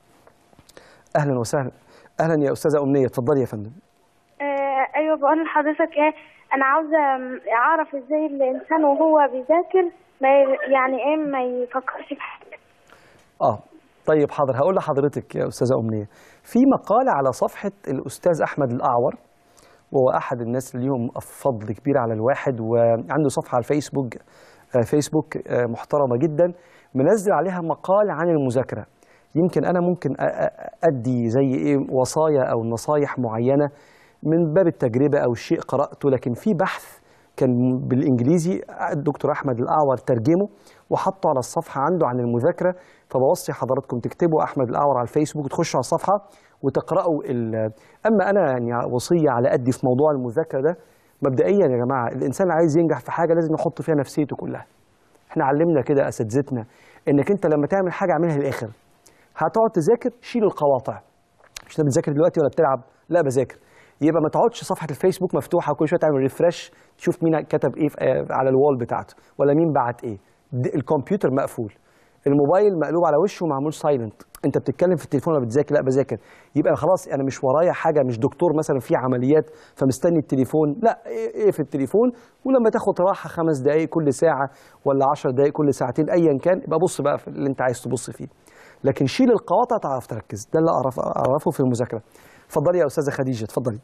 أهلا وسهلا أهلا يا أستاذة أمنية اتفضلي يا فندم آه ايوه بقول لحضرتك ايه انا عاوزه اعرف ازاي الانسان وهو بيذاكر ما ي- يعني ايه ما يفكرش في حاجه اه طيب حاضر هقول لحضرتك يا استاذه امنيه في مقاله على صفحه الاستاذ احمد الاعور وهو احد الناس اللي ليهم فضل كبير على الواحد وعنده صفحه على الفيسبوك آه، فيسبوك آه، محترمه جدا منزل عليها مقال عن المذاكره يمكن انا ممكن أ- أ- ادي زي ايه وصايا او نصايح معينه من باب التجربه او شيء قراته لكن في بحث كان بالانجليزي الدكتور احمد الاعور ترجمه وحطه على الصفحه عنده عن المذاكره فبوصي حضراتكم تكتبوا احمد الاعور على الفيسبوك وتخشوا على الصفحه وتقراوا ال- اما انا يعني وصيه على قدي في موضوع المذاكره ده مبدئيا يا جماعه الانسان اللي عايز ينجح في حاجه لازم يحط فيها نفسيته كلها احنا علمنا كده اساتذتنا انك انت لما تعمل حاجه اعملها للاخر هتقعد تذاكر شيل القواطع مش انت بتذاكر دلوقتي ولا بتلعب لا بذاكر يبقى ما تقعدش صفحه الفيسبوك مفتوحه وكل شويه تعمل ريفرش تشوف مين كتب ايه في- آه، على الوال بتاعته ولا مين بعت ايه د- الكمبيوتر مقفول الموبايل مقلوب على وشه ومعمول سايلنت انت بتتكلم في التليفون ولا بتذاكر لا بذاكر يبقى خلاص انا مش ورايا حاجه مش دكتور مثلا في عمليات فمستني التليفون لا ايه إيه في التليفون ولما تاخد راحه خمس دقائق كل ساعه ولا عشر دقائق كل ساعتين ايا كان يبقى بص بقى في اللي انت عايز تبص فيه لكن شيل القواطع تعرف تركز ده اللي اعرف اعرفه في المذاكره اتفضلي يا استاذه خديجه اتفضلي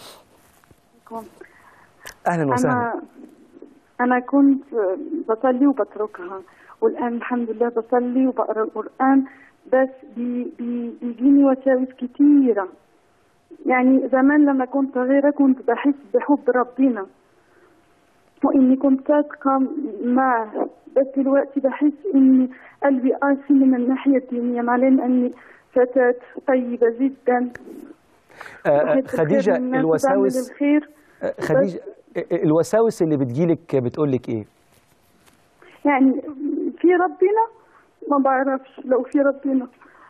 اهلا وسهلا أنا أنا كنت بصلي وبتركها والآن الحمد لله بصلي وبقرأ القرآن بس بي بي بيجيني وساوس كتيرة يعني زمان لما كنت صغيرة كنت بحس بحب ربنا وإني كنت صادقة معه بس دلوقتي بحس إني قلبي قاسي من الناحية الدينية مع العلم أني فتاة طيبة جدا آه، بحب الخير خديجه للناس وبعمل الوساوس الخير آه، خديجه آه، الوساوس اللي بتجيلك بتقول لك ايه يعني في ربنا ما بعرفش لو في ربنا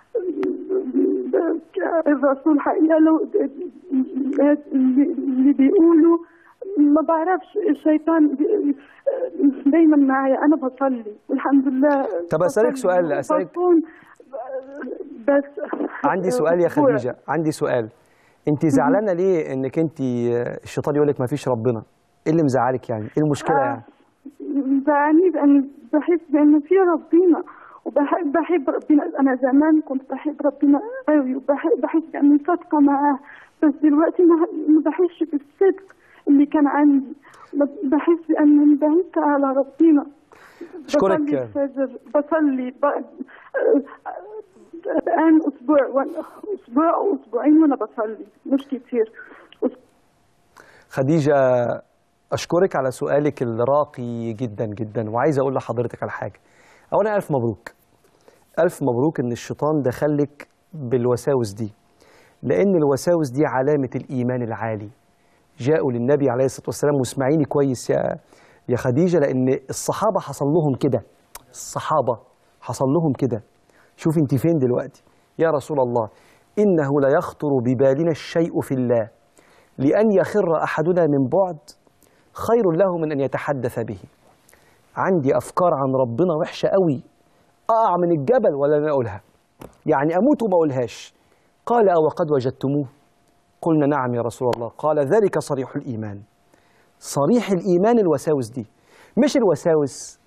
الرسول حقيقة لو اللي بيقولوا ما بعرفش الشيطان بي- دايما معايا انا بصلي والحمد لله طب أسألك بصلي سؤال، أسألك- وبصوم، بس عندي سؤال يا أسبوع. خديجه عندي سؤال انت زعلانه ليه انك انت الشيطان يقول لك ما فيش ربنا ايه اللي مزعلك يعني ايه المشكله يعني بعني بأن بحس بأن في ربنا وبحب بحب ربنا أنا زمان كنت بحب ربنا قوي وبحب بحس بأني صادقة معاه بس دلوقتي ما ما بحسش بالصدق اللي كان عندي ب- بحس بأني بعدت على ربنا أشكرك. بصلي الفجر بصلي ب... الآن أسبوع وأنا- أسبوع أو أسبوعين وأنا بصلي مش كتير خديجة أشكرك على سؤالك الراقي جدا جدا وعايز أقول لحضرتك على حاجة أولا ألف مبروك ألف مبروك إن الشيطان دخلك بالوساوس دي لأن الوساوس دي علامة الإيمان العالي جاءوا للنبي عليه الصلاة والسلام واسمعيني كويس يا يا خديجة لأن الصحابة حصل لهم كده الصحابة حصل لهم كده شوف انت فين دلوقتي يا رسول الله إنه لا يخطر ببالنا الشيء في الله لأن يخر أحدنا من بعد خير له من أن يتحدث به عندي أفكار عن ربنا وحشة قوي أقع من الجبل ولا أنا أقولها يعني أموت وما أقولهاش قال أو قد وجدتموه قلنا نعم يا رسول الله قال ذلك صريح الإيمان صريح الإيمان الوساوس دي مش الوساوس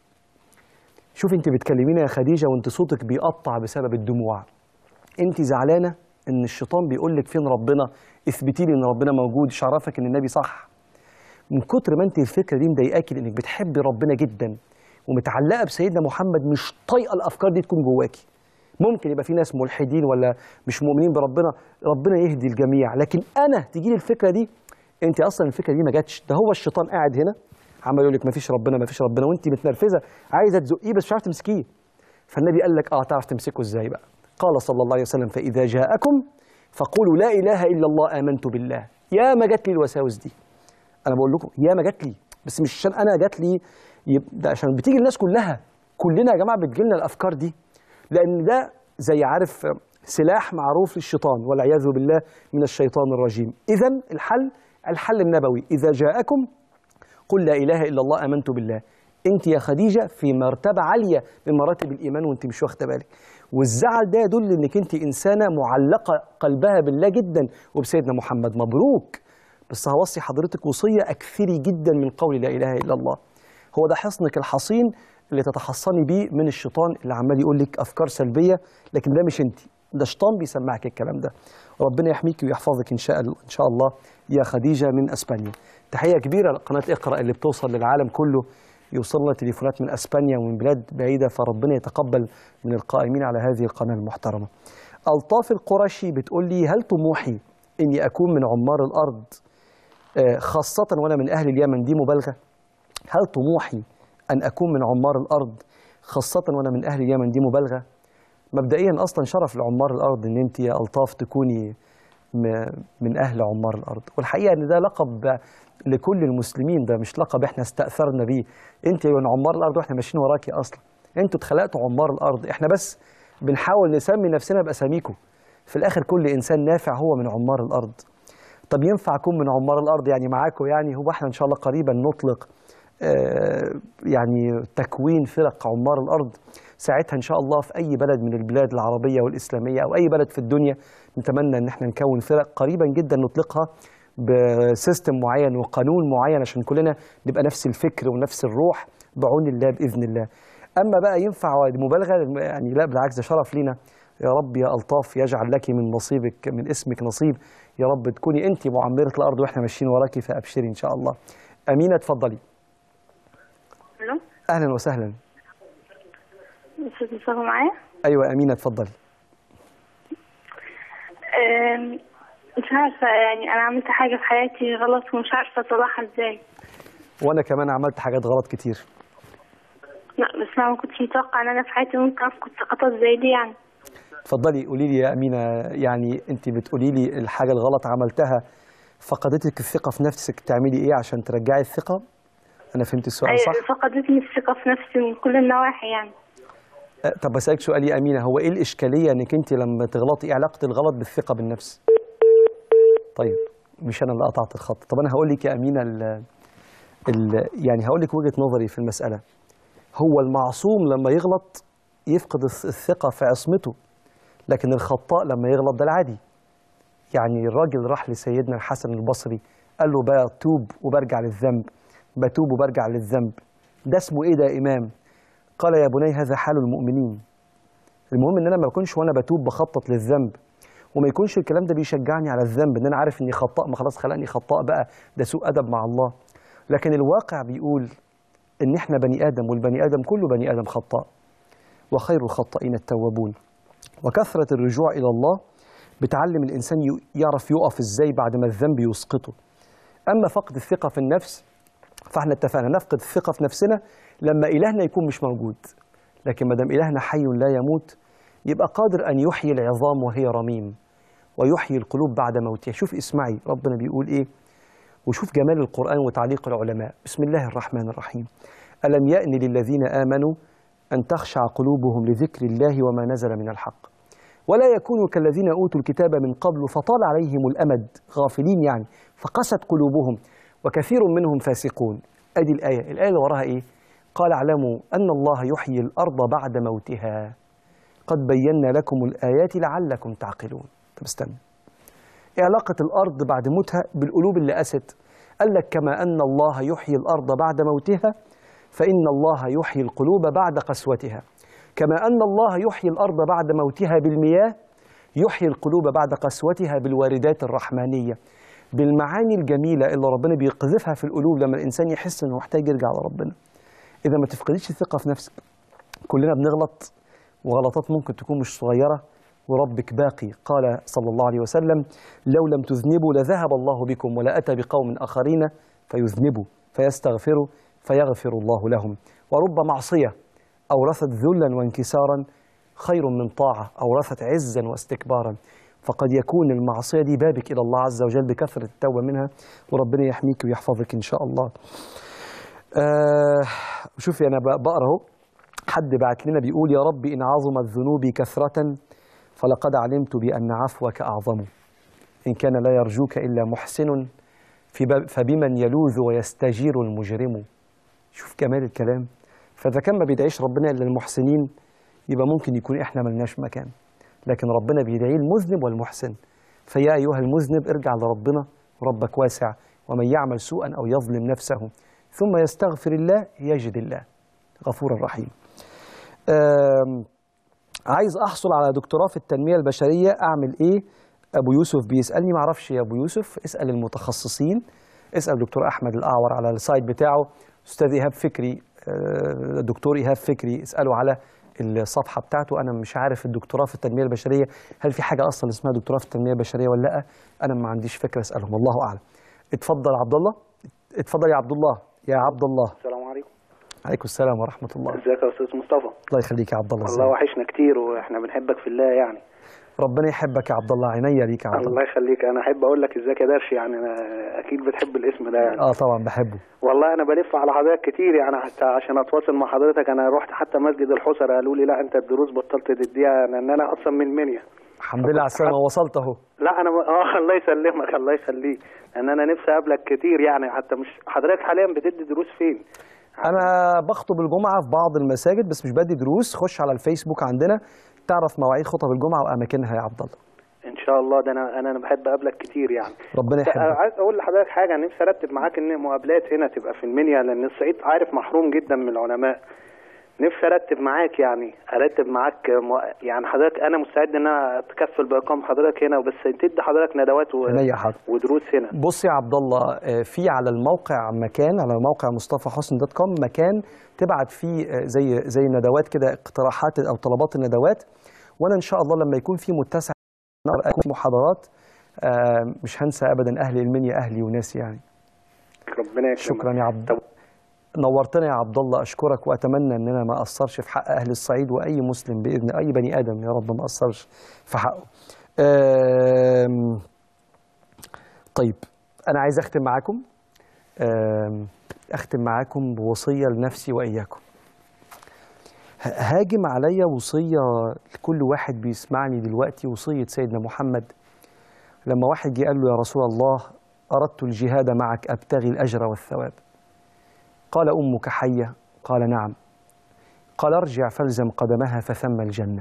شوف انت بتكلمينا يا خديجة وانت صوتك بيقطع بسبب الدموع انت زعلانة ان الشيطان بيقول لك فين ربنا اثبتي لي ان ربنا موجود مش عرفك ان النبي صح من كتر ما انت الفكرة دي مضايقاكي لانك بتحبي ربنا جدا ومتعلقة بسيدنا محمد مش طايقة الافكار دي تكون جواكي ممكن يبقى في ناس ملحدين ولا مش مؤمنين بربنا ربنا يهدي الجميع لكن انا تجي لي الفكره دي انت اصلا الفكره دي ما جاتش ده هو الشيطان قاعد هنا عمال يقول لك ما فيش ربنا ما فيش ربنا وانت متنرفزه عايزه تزقيه بس مش عارفه تمسكيه فالنبي قال لك اه تعرف تمسكه ازاي بقى قال صلى الله عليه وسلم فاذا جاءكم فقولوا لا اله الا الله امنت بالله يا ما جات لي الوساوس دي انا بقول لكم يا ما جات لي بس مش عشان انا جات لي يب- ده عشان بتيجي الناس كلها كلنا يا جماعه بتجيلنا الافكار دي لان ده زي عارف سلاح معروف للشيطان والعياذ بالله من الشيطان الرجيم اذا الحل الحل النبوي اذا جاءكم قل لا اله الا الله امنت بالله انت يا خديجه في مرتبه عاليه من مراتب الايمان وانت مش واخده بالك والزعل ده يدل انك انت انسانه معلقه قلبها بالله جدا وبسيدنا محمد مبروك بس هوصي حضرتك وصيه اكثري جدا من قول لا اله الا الله هو ده حصنك الحصين اللي تتحصني بيه من الشيطان اللي عمال يقول لك افكار سلبيه لكن ده مش انت ده شيطان بيسمعك الكلام ده ربنا يحميك ويحفظك ان شاء الله ان شاء الله يا خديجه من اسبانيا تحيه كبيره لقناه اقرا اللي بتوصل للعالم كله يوصل لنا تليفونات من اسبانيا ومن بلاد بعيده فربنا يتقبل من القائمين على هذه القناه المحترمه الطاف القرشي بتقول لي هل طموحي اني اكون من عمار الارض آه، خاصه وانا من اهل اليمن دي مبالغه هل طموحي أن أكون من عمار الأرض خاصة وأنا من أهل اليمن دي مبالغة مبدئيا أصلا شرف لعمار الأرض أن أنت يا ألطاف تكوني م- من أهل عمار الأرض والحقيقة أن ده لقب لكل المسلمين ده مش لقب احنا استأثرنا بيه أنت من عمار الأرض وإحنا ماشيين وراكي أصلا أنتوا اتخلقتوا عمار الأرض احنا بس بنحاول نسمي نفسنا بأساميكم في الآخر كل إنسان نافع هو من عمار الأرض طب ينفع أكون من عمار الأرض يعني معاكم يعني هو احنا إن شاء الله قريبا نطلق آه، يعني تكوين فرق عمار الارض ساعتها ان شاء الله في اي بلد من البلاد العربيه والاسلاميه او اي بلد في الدنيا نتمنى ان احنا نكون فرق قريبا جدا نطلقها بسيستم معين وقانون معين عشان كلنا نبقى نفس الفكر ونفس الروح بعون الله باذن الله. اما بقى ينفع مبالغه يعني لا بالعكس ده شرف لينا يا رب يا الطاف يجعل لك من نصيبك من اسمك نصيب يا رب تكوني انت معمره الارض واحنا ماشيين وراكي فابشري ان شاء الله. امينه اتفضلي. الو اهلا وسهلا استاذ مصطفى معايا ايوه امينه اتفضلي أم، مش عارفة يعني أنا عملت حاجة في حياتي غلط ومش عارفة أصلحها إزاي وانا كمان عملت حاجات غلط كتير لا بس أنا ما كنتش متوقعة إن أنا في حياتي ممكن أسقط سقطات زي دي يعني اتفضلي قولي لي يا امينه يعني انت بتقولي لي الحاجه الغلط عملتها فقدتك الثقه في نفسك تعملي ايه عشان ترجعي الثقه انا فهمت السؤال صح أيوة، فقدتني الثقة في نفسي من كل النواحي يعني أه، طب بسالك سؤال يا امينه هو ايه الاشكاليه انك انت لما تغلطي ايه علاقه الغلط بالثقه بالنفس طيب مش انا اللي قطعت الخط طب انا هقول لك يا امينه ال ال يعني هقول لك وجهه نظري في المساله هو المعصوم لما يغلط يفقد الث- الثقه في عصمته لكن الخطاء لما يغلط ده العادي يعني الراجل راح لسيدنا الحسن البصري قال له بتوب وبرجع للذنب بتوب وبرجع للذنب ده اسمه ايه ده يا امام قال يا بني هذا حال المؤمنين المهم ان انا ما بكونش وانا بتوب بخطط للذنب وما يكونش الكلام ده بيشجعني على الذنب ان انا عارف اني خطاء ما خلاص خلقني خطاء بقى ده سوء ادب مع الله لكن الواقع بيقول ان احنا بني ادم والبني ادم كله بني ادم خطاء وخير الخطائين التوابون وكثرة الرجوع إلى الله بتعلم الإنسان ي- يعرف يقف إزاي بعد ما الذنب يسقطه أما فقد الثقة في النفس فاحنا اتفقنا نفقد الثقة في نفسنا لما إلهنا يكون مش موجود لكن ما دام إلهنا حي لا يموت يبقى قادر أن يحيي العظام وهي رميم ويحيي القلوب بعد موتها شوف اسمعي ربنا بيقول إيه وشوف جمال القرآن وتعليق العلماء بسم الله الرحمن الرحيم ألم يأن للذين آمنوا أن تخشع قلوبهم لذكر الله وما نزل من الحق ولا يكونوا كالذين أوتوا الكتاب من قبل فطال عليهم الأمد غافلين يعني فقست قلوبهم وكثير منهم فاسقون أدي الآية الآية اللي وراها إيه قال اعلموا أن الله يحيي الأرض بعد موتها قد بينا لكم الآيات لعلكم تعقلون طب استنى إيه علاقة الأرض بعد موتها بالقلوب اللي قست قال لك كما أن الله يحيي الأرض بعد موتها فإن الله يحيي القلوب بعد قسوتها كما أن الله يحيي الأرض بعد موتها بالمياه يحيي القلوب بعد قسوتها بالواردات الرحمانية بالمعاني الجميلة اللي ربنا بيقذفها في القلوب لما الإنسان يحس إنه محتاج يرجع لربنا إذا ما تفقديش الثقة في نفسك كلنا بنغلط وغلطات ممكن تكون مش صغيرة وربك باقي قال صلى الله عليه وسلم لو لم تذنبوا لذهب الله بكم ولأتى بقوم آخرين فيذنبوا فيستغفروا فيغفر الله لهم ورب معصية أورثت ذلا وانكسارا خير من طاعة أورثت عزا واستكبارا فقد يكون المعصية دي بابك إلى الله عز وجل بكثرة التوبة منها وربنا يحميك ويحفظك إن شاء الله آه شوفي أنا بقرأ اهو حد بعت لنا بيقول يا رب إن عظمت ذنوبي كثرة فلقد علمت بأن عفوك أعظم إن كان لا يرجوك إلا محسن في باب- فبمن يلوذ ويستجير المجرم شوف جمال الكلام فإذا كان ما بيدعيش ربنا إلا المحسنين يبقى ممكن يكون إحنا ملناش مكان لكن ربنا بيدعي المذنب والمحسن فيا أيها المذنب ارجع لربنا ربك واسع ومن يعمل سوءا أو يظلم نفسه ثم يستغفر الله يجد الله غفورا رحيم آم، عايز أحصل على دكتوراه في التنمية البشرية أعمل إيه أبو يوسف بيسألني معرفش يا أبو يوسف اسأل المتخصصين اسأل دكتور أحمد الأعور على السايت بتاعه أستاذ إيهاب فكري آه، دكتور إيهاب فكري اسأله على الصفحة بتاعته أنا مش عارف الدكتوراه في التنمية البشرية هل في حاجة أصلا اسمها دكتوراه في التنمية البشرية ولا لأ أنا ما عنديش فكرة اسألهم الله أعلم اتفضل عبد الله اتفضل يا عبد الله يا عبد الله السلام عليكم عليكم السلام ورحمة الله ازيك يا استاذ مصطفى الله يخليك يا عبد الله والله ازيك؟ وحشنا كتير واحنا بنحبك في الله يعني ربنا يحبك يا عبد الله عينيا ليك يا عبد الله الله يخليك انا احب اقول لك ازيك يا درش يعني انا اكيد بتحب الاسم ده يعني اه طبعا بحبه والله انا بلف على حضرتك كتير يعني حتى عشان اتواصل مع حضرتك انا رحت حتى مسجد الحسر قالوا لي لا انت الدروس بطلت تديها لان انا اصلا من منيا الحمد لله على السلامة وصلت اهو لا انا اه الله يسلمك الله يخليك لان انا نفسي اقابلك كتير يعني حتى مش حضرتك حاليا بتدي دروس فين انا بخطب الجمعة في بعض المساجد بس مش بدي دروس خش على الفيسبوك عندنا تعرف مواعيد خطب الجمعة واماكنها يا عبد الله ان شاء الله ده انا انا أنا بحب اقابلك كتير يعني ربنا بس يحبك عايز اقول لحضرتك حاجه أنا نفسي ارتب معاك ان مقابلات هنا تبقى في المنيا لان الصعيد عارف محروم جدا من العلماء نفسي ارتب معاك يعني ارتب معاك م- يعني حضرتك انا مستعد ان انا اتكفل باقام حضرتك هنا وبس تدي حضرتك ندوات و... عينيا حاضر ودروس هنا بص يا عبد الله آه، في على الموقع مكان على موقع مصطفى حسن دوت كوم مكان تبعت فيه آه، زي زي ندوات كده اقتراحات او طلبات الندوات وانا ان شاء الله لما يكون في متسع نقدر أكون في محاضرات آه، مش هنسى ابدا اهل المنيا اهلي وناسي يعني ربنا يكرمك شكرا يا عبد نورتنا يا عبد الله اشكرك واتمنى ان انا ما اقصرش في حق اهل الصعيد واي مسلم باذن اي بني ادم يا رب ما اقصرش في حقه آم، طيب انا عايز اختم معاكم آم، اختم معاكم بوصيه لنفسي واياكم ه- هاجم عليا وصيه لكل واحد بيسمعني دلوقتي وصيه سيدنا محمد لما واحد جه قال له يا رسول الله اردت الجهاد معك ابتغي الاجر والثواب قال امك حيه قال نعم قال ارجع فالزم قدمها فثم الجنه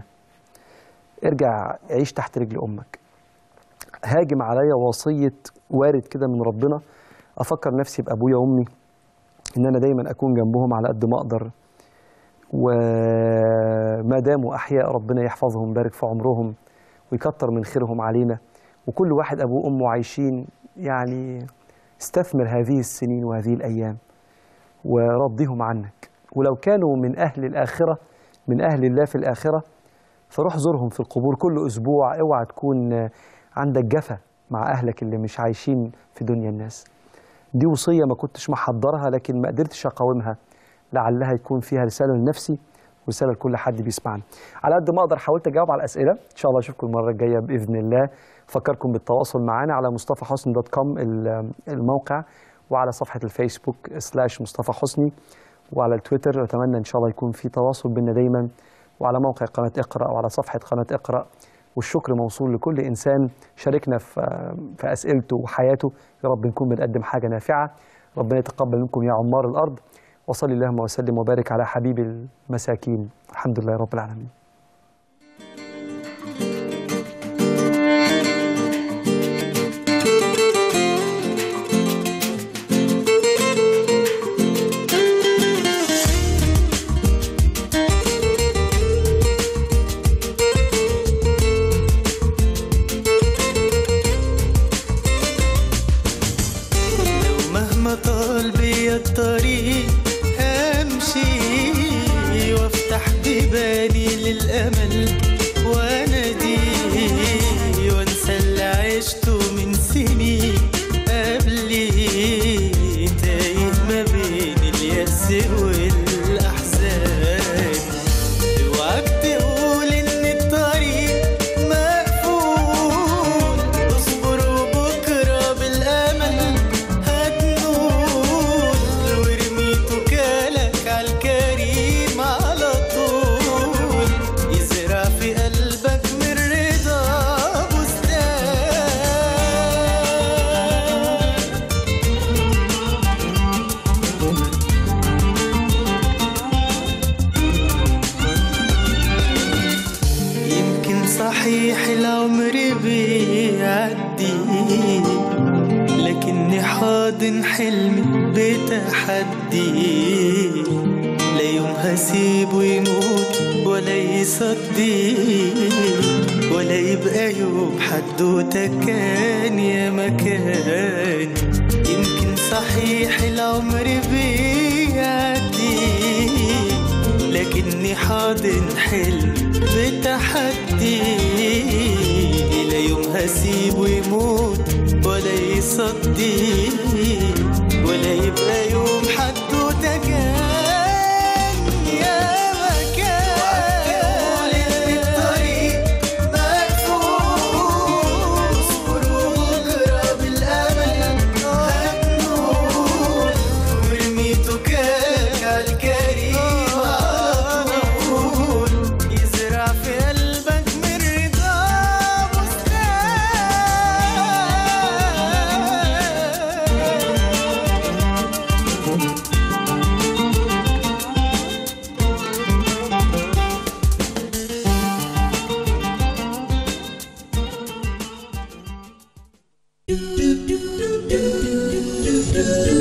ارجع عيش تحت رجل امك هاجم عليا وصيه وارد كده من ربنا افكر نفسي بابويا وامي ان انا دايما اكون جنبهم على قد ما اقدر وما داموا احياء ربنا يحفظهم ويبارك في عمرهم ويكتر من خيرهم علينا وكل واحد ابوه وامه عايشين يعني استثمر هذه السنين وهذه الايام ورضيهم عنك ولو كانوا من اهل الاخره من اهل الله في الاخره فروح زورهم في القبور كل اسبوع اوعى تكون عندك جفا مع اهلك اللي مش عايشين في دنيا الناس دي وصيه ما كنتش محضرها لكن ما قدرتش اقاومها لعلها يكون فيها رساله لنفسي رساله لكل حد بيسمعنا على قد ما اقدر حاولت اجاوب على الاسئله ان شاء الله اشوفكم المره الجايه باذن الله فكركم بالتواصل معنا على مصطفى حسني دوت كوم الموقع وعلى صفحه الفيسبوك سلاش مصطفى حسني وعلى التويتر اتمنى ان شاء الله يكون في تواصل بينا دايما وعلى موقع قناه اقرا وعلى صفحه قناه اقرا والشكر موصول لكل انسان شاركنا في في اسئلته وحياته يا رب نكون بنقدم حاجه نافعه ربنا يتقبل منكم يا عمار الارض وصلي اللهم وسلم وبارك على حبيب المساكين الحمد لله رب العالمين لو مهما طال بيا الطريق همشي وافتح بيباني للامل وانادي وانسى اللي عشته من سنين قبلي تايه ما بين اليأس والاحزان اوعاك تقول ان الطريق مقفول اصبر وبكره بالامل هتنول وارمي توكالك عالكريم على طول يزرع في قلبك من رضا بستان يمكن صحيح العمر بيعدي لكني حاضن حلمي بتحدي لا يوم هسيبه يموت ولا يصدي ولا يبقى يوم حدوته كان يا مكان يمكن صحيح العمر بيعدي لكني حاضن حلم بتحدي لا يوم هسيبه يموت ولا يصدي ولا يبقى يوم حدوته كان يا مكان تقول ان الطريق مقفول اصبر وبكره بالامل هتنول وارمي توكالك عالكريم على طول يزرع في قلبك من رضا بستان do do do do do do do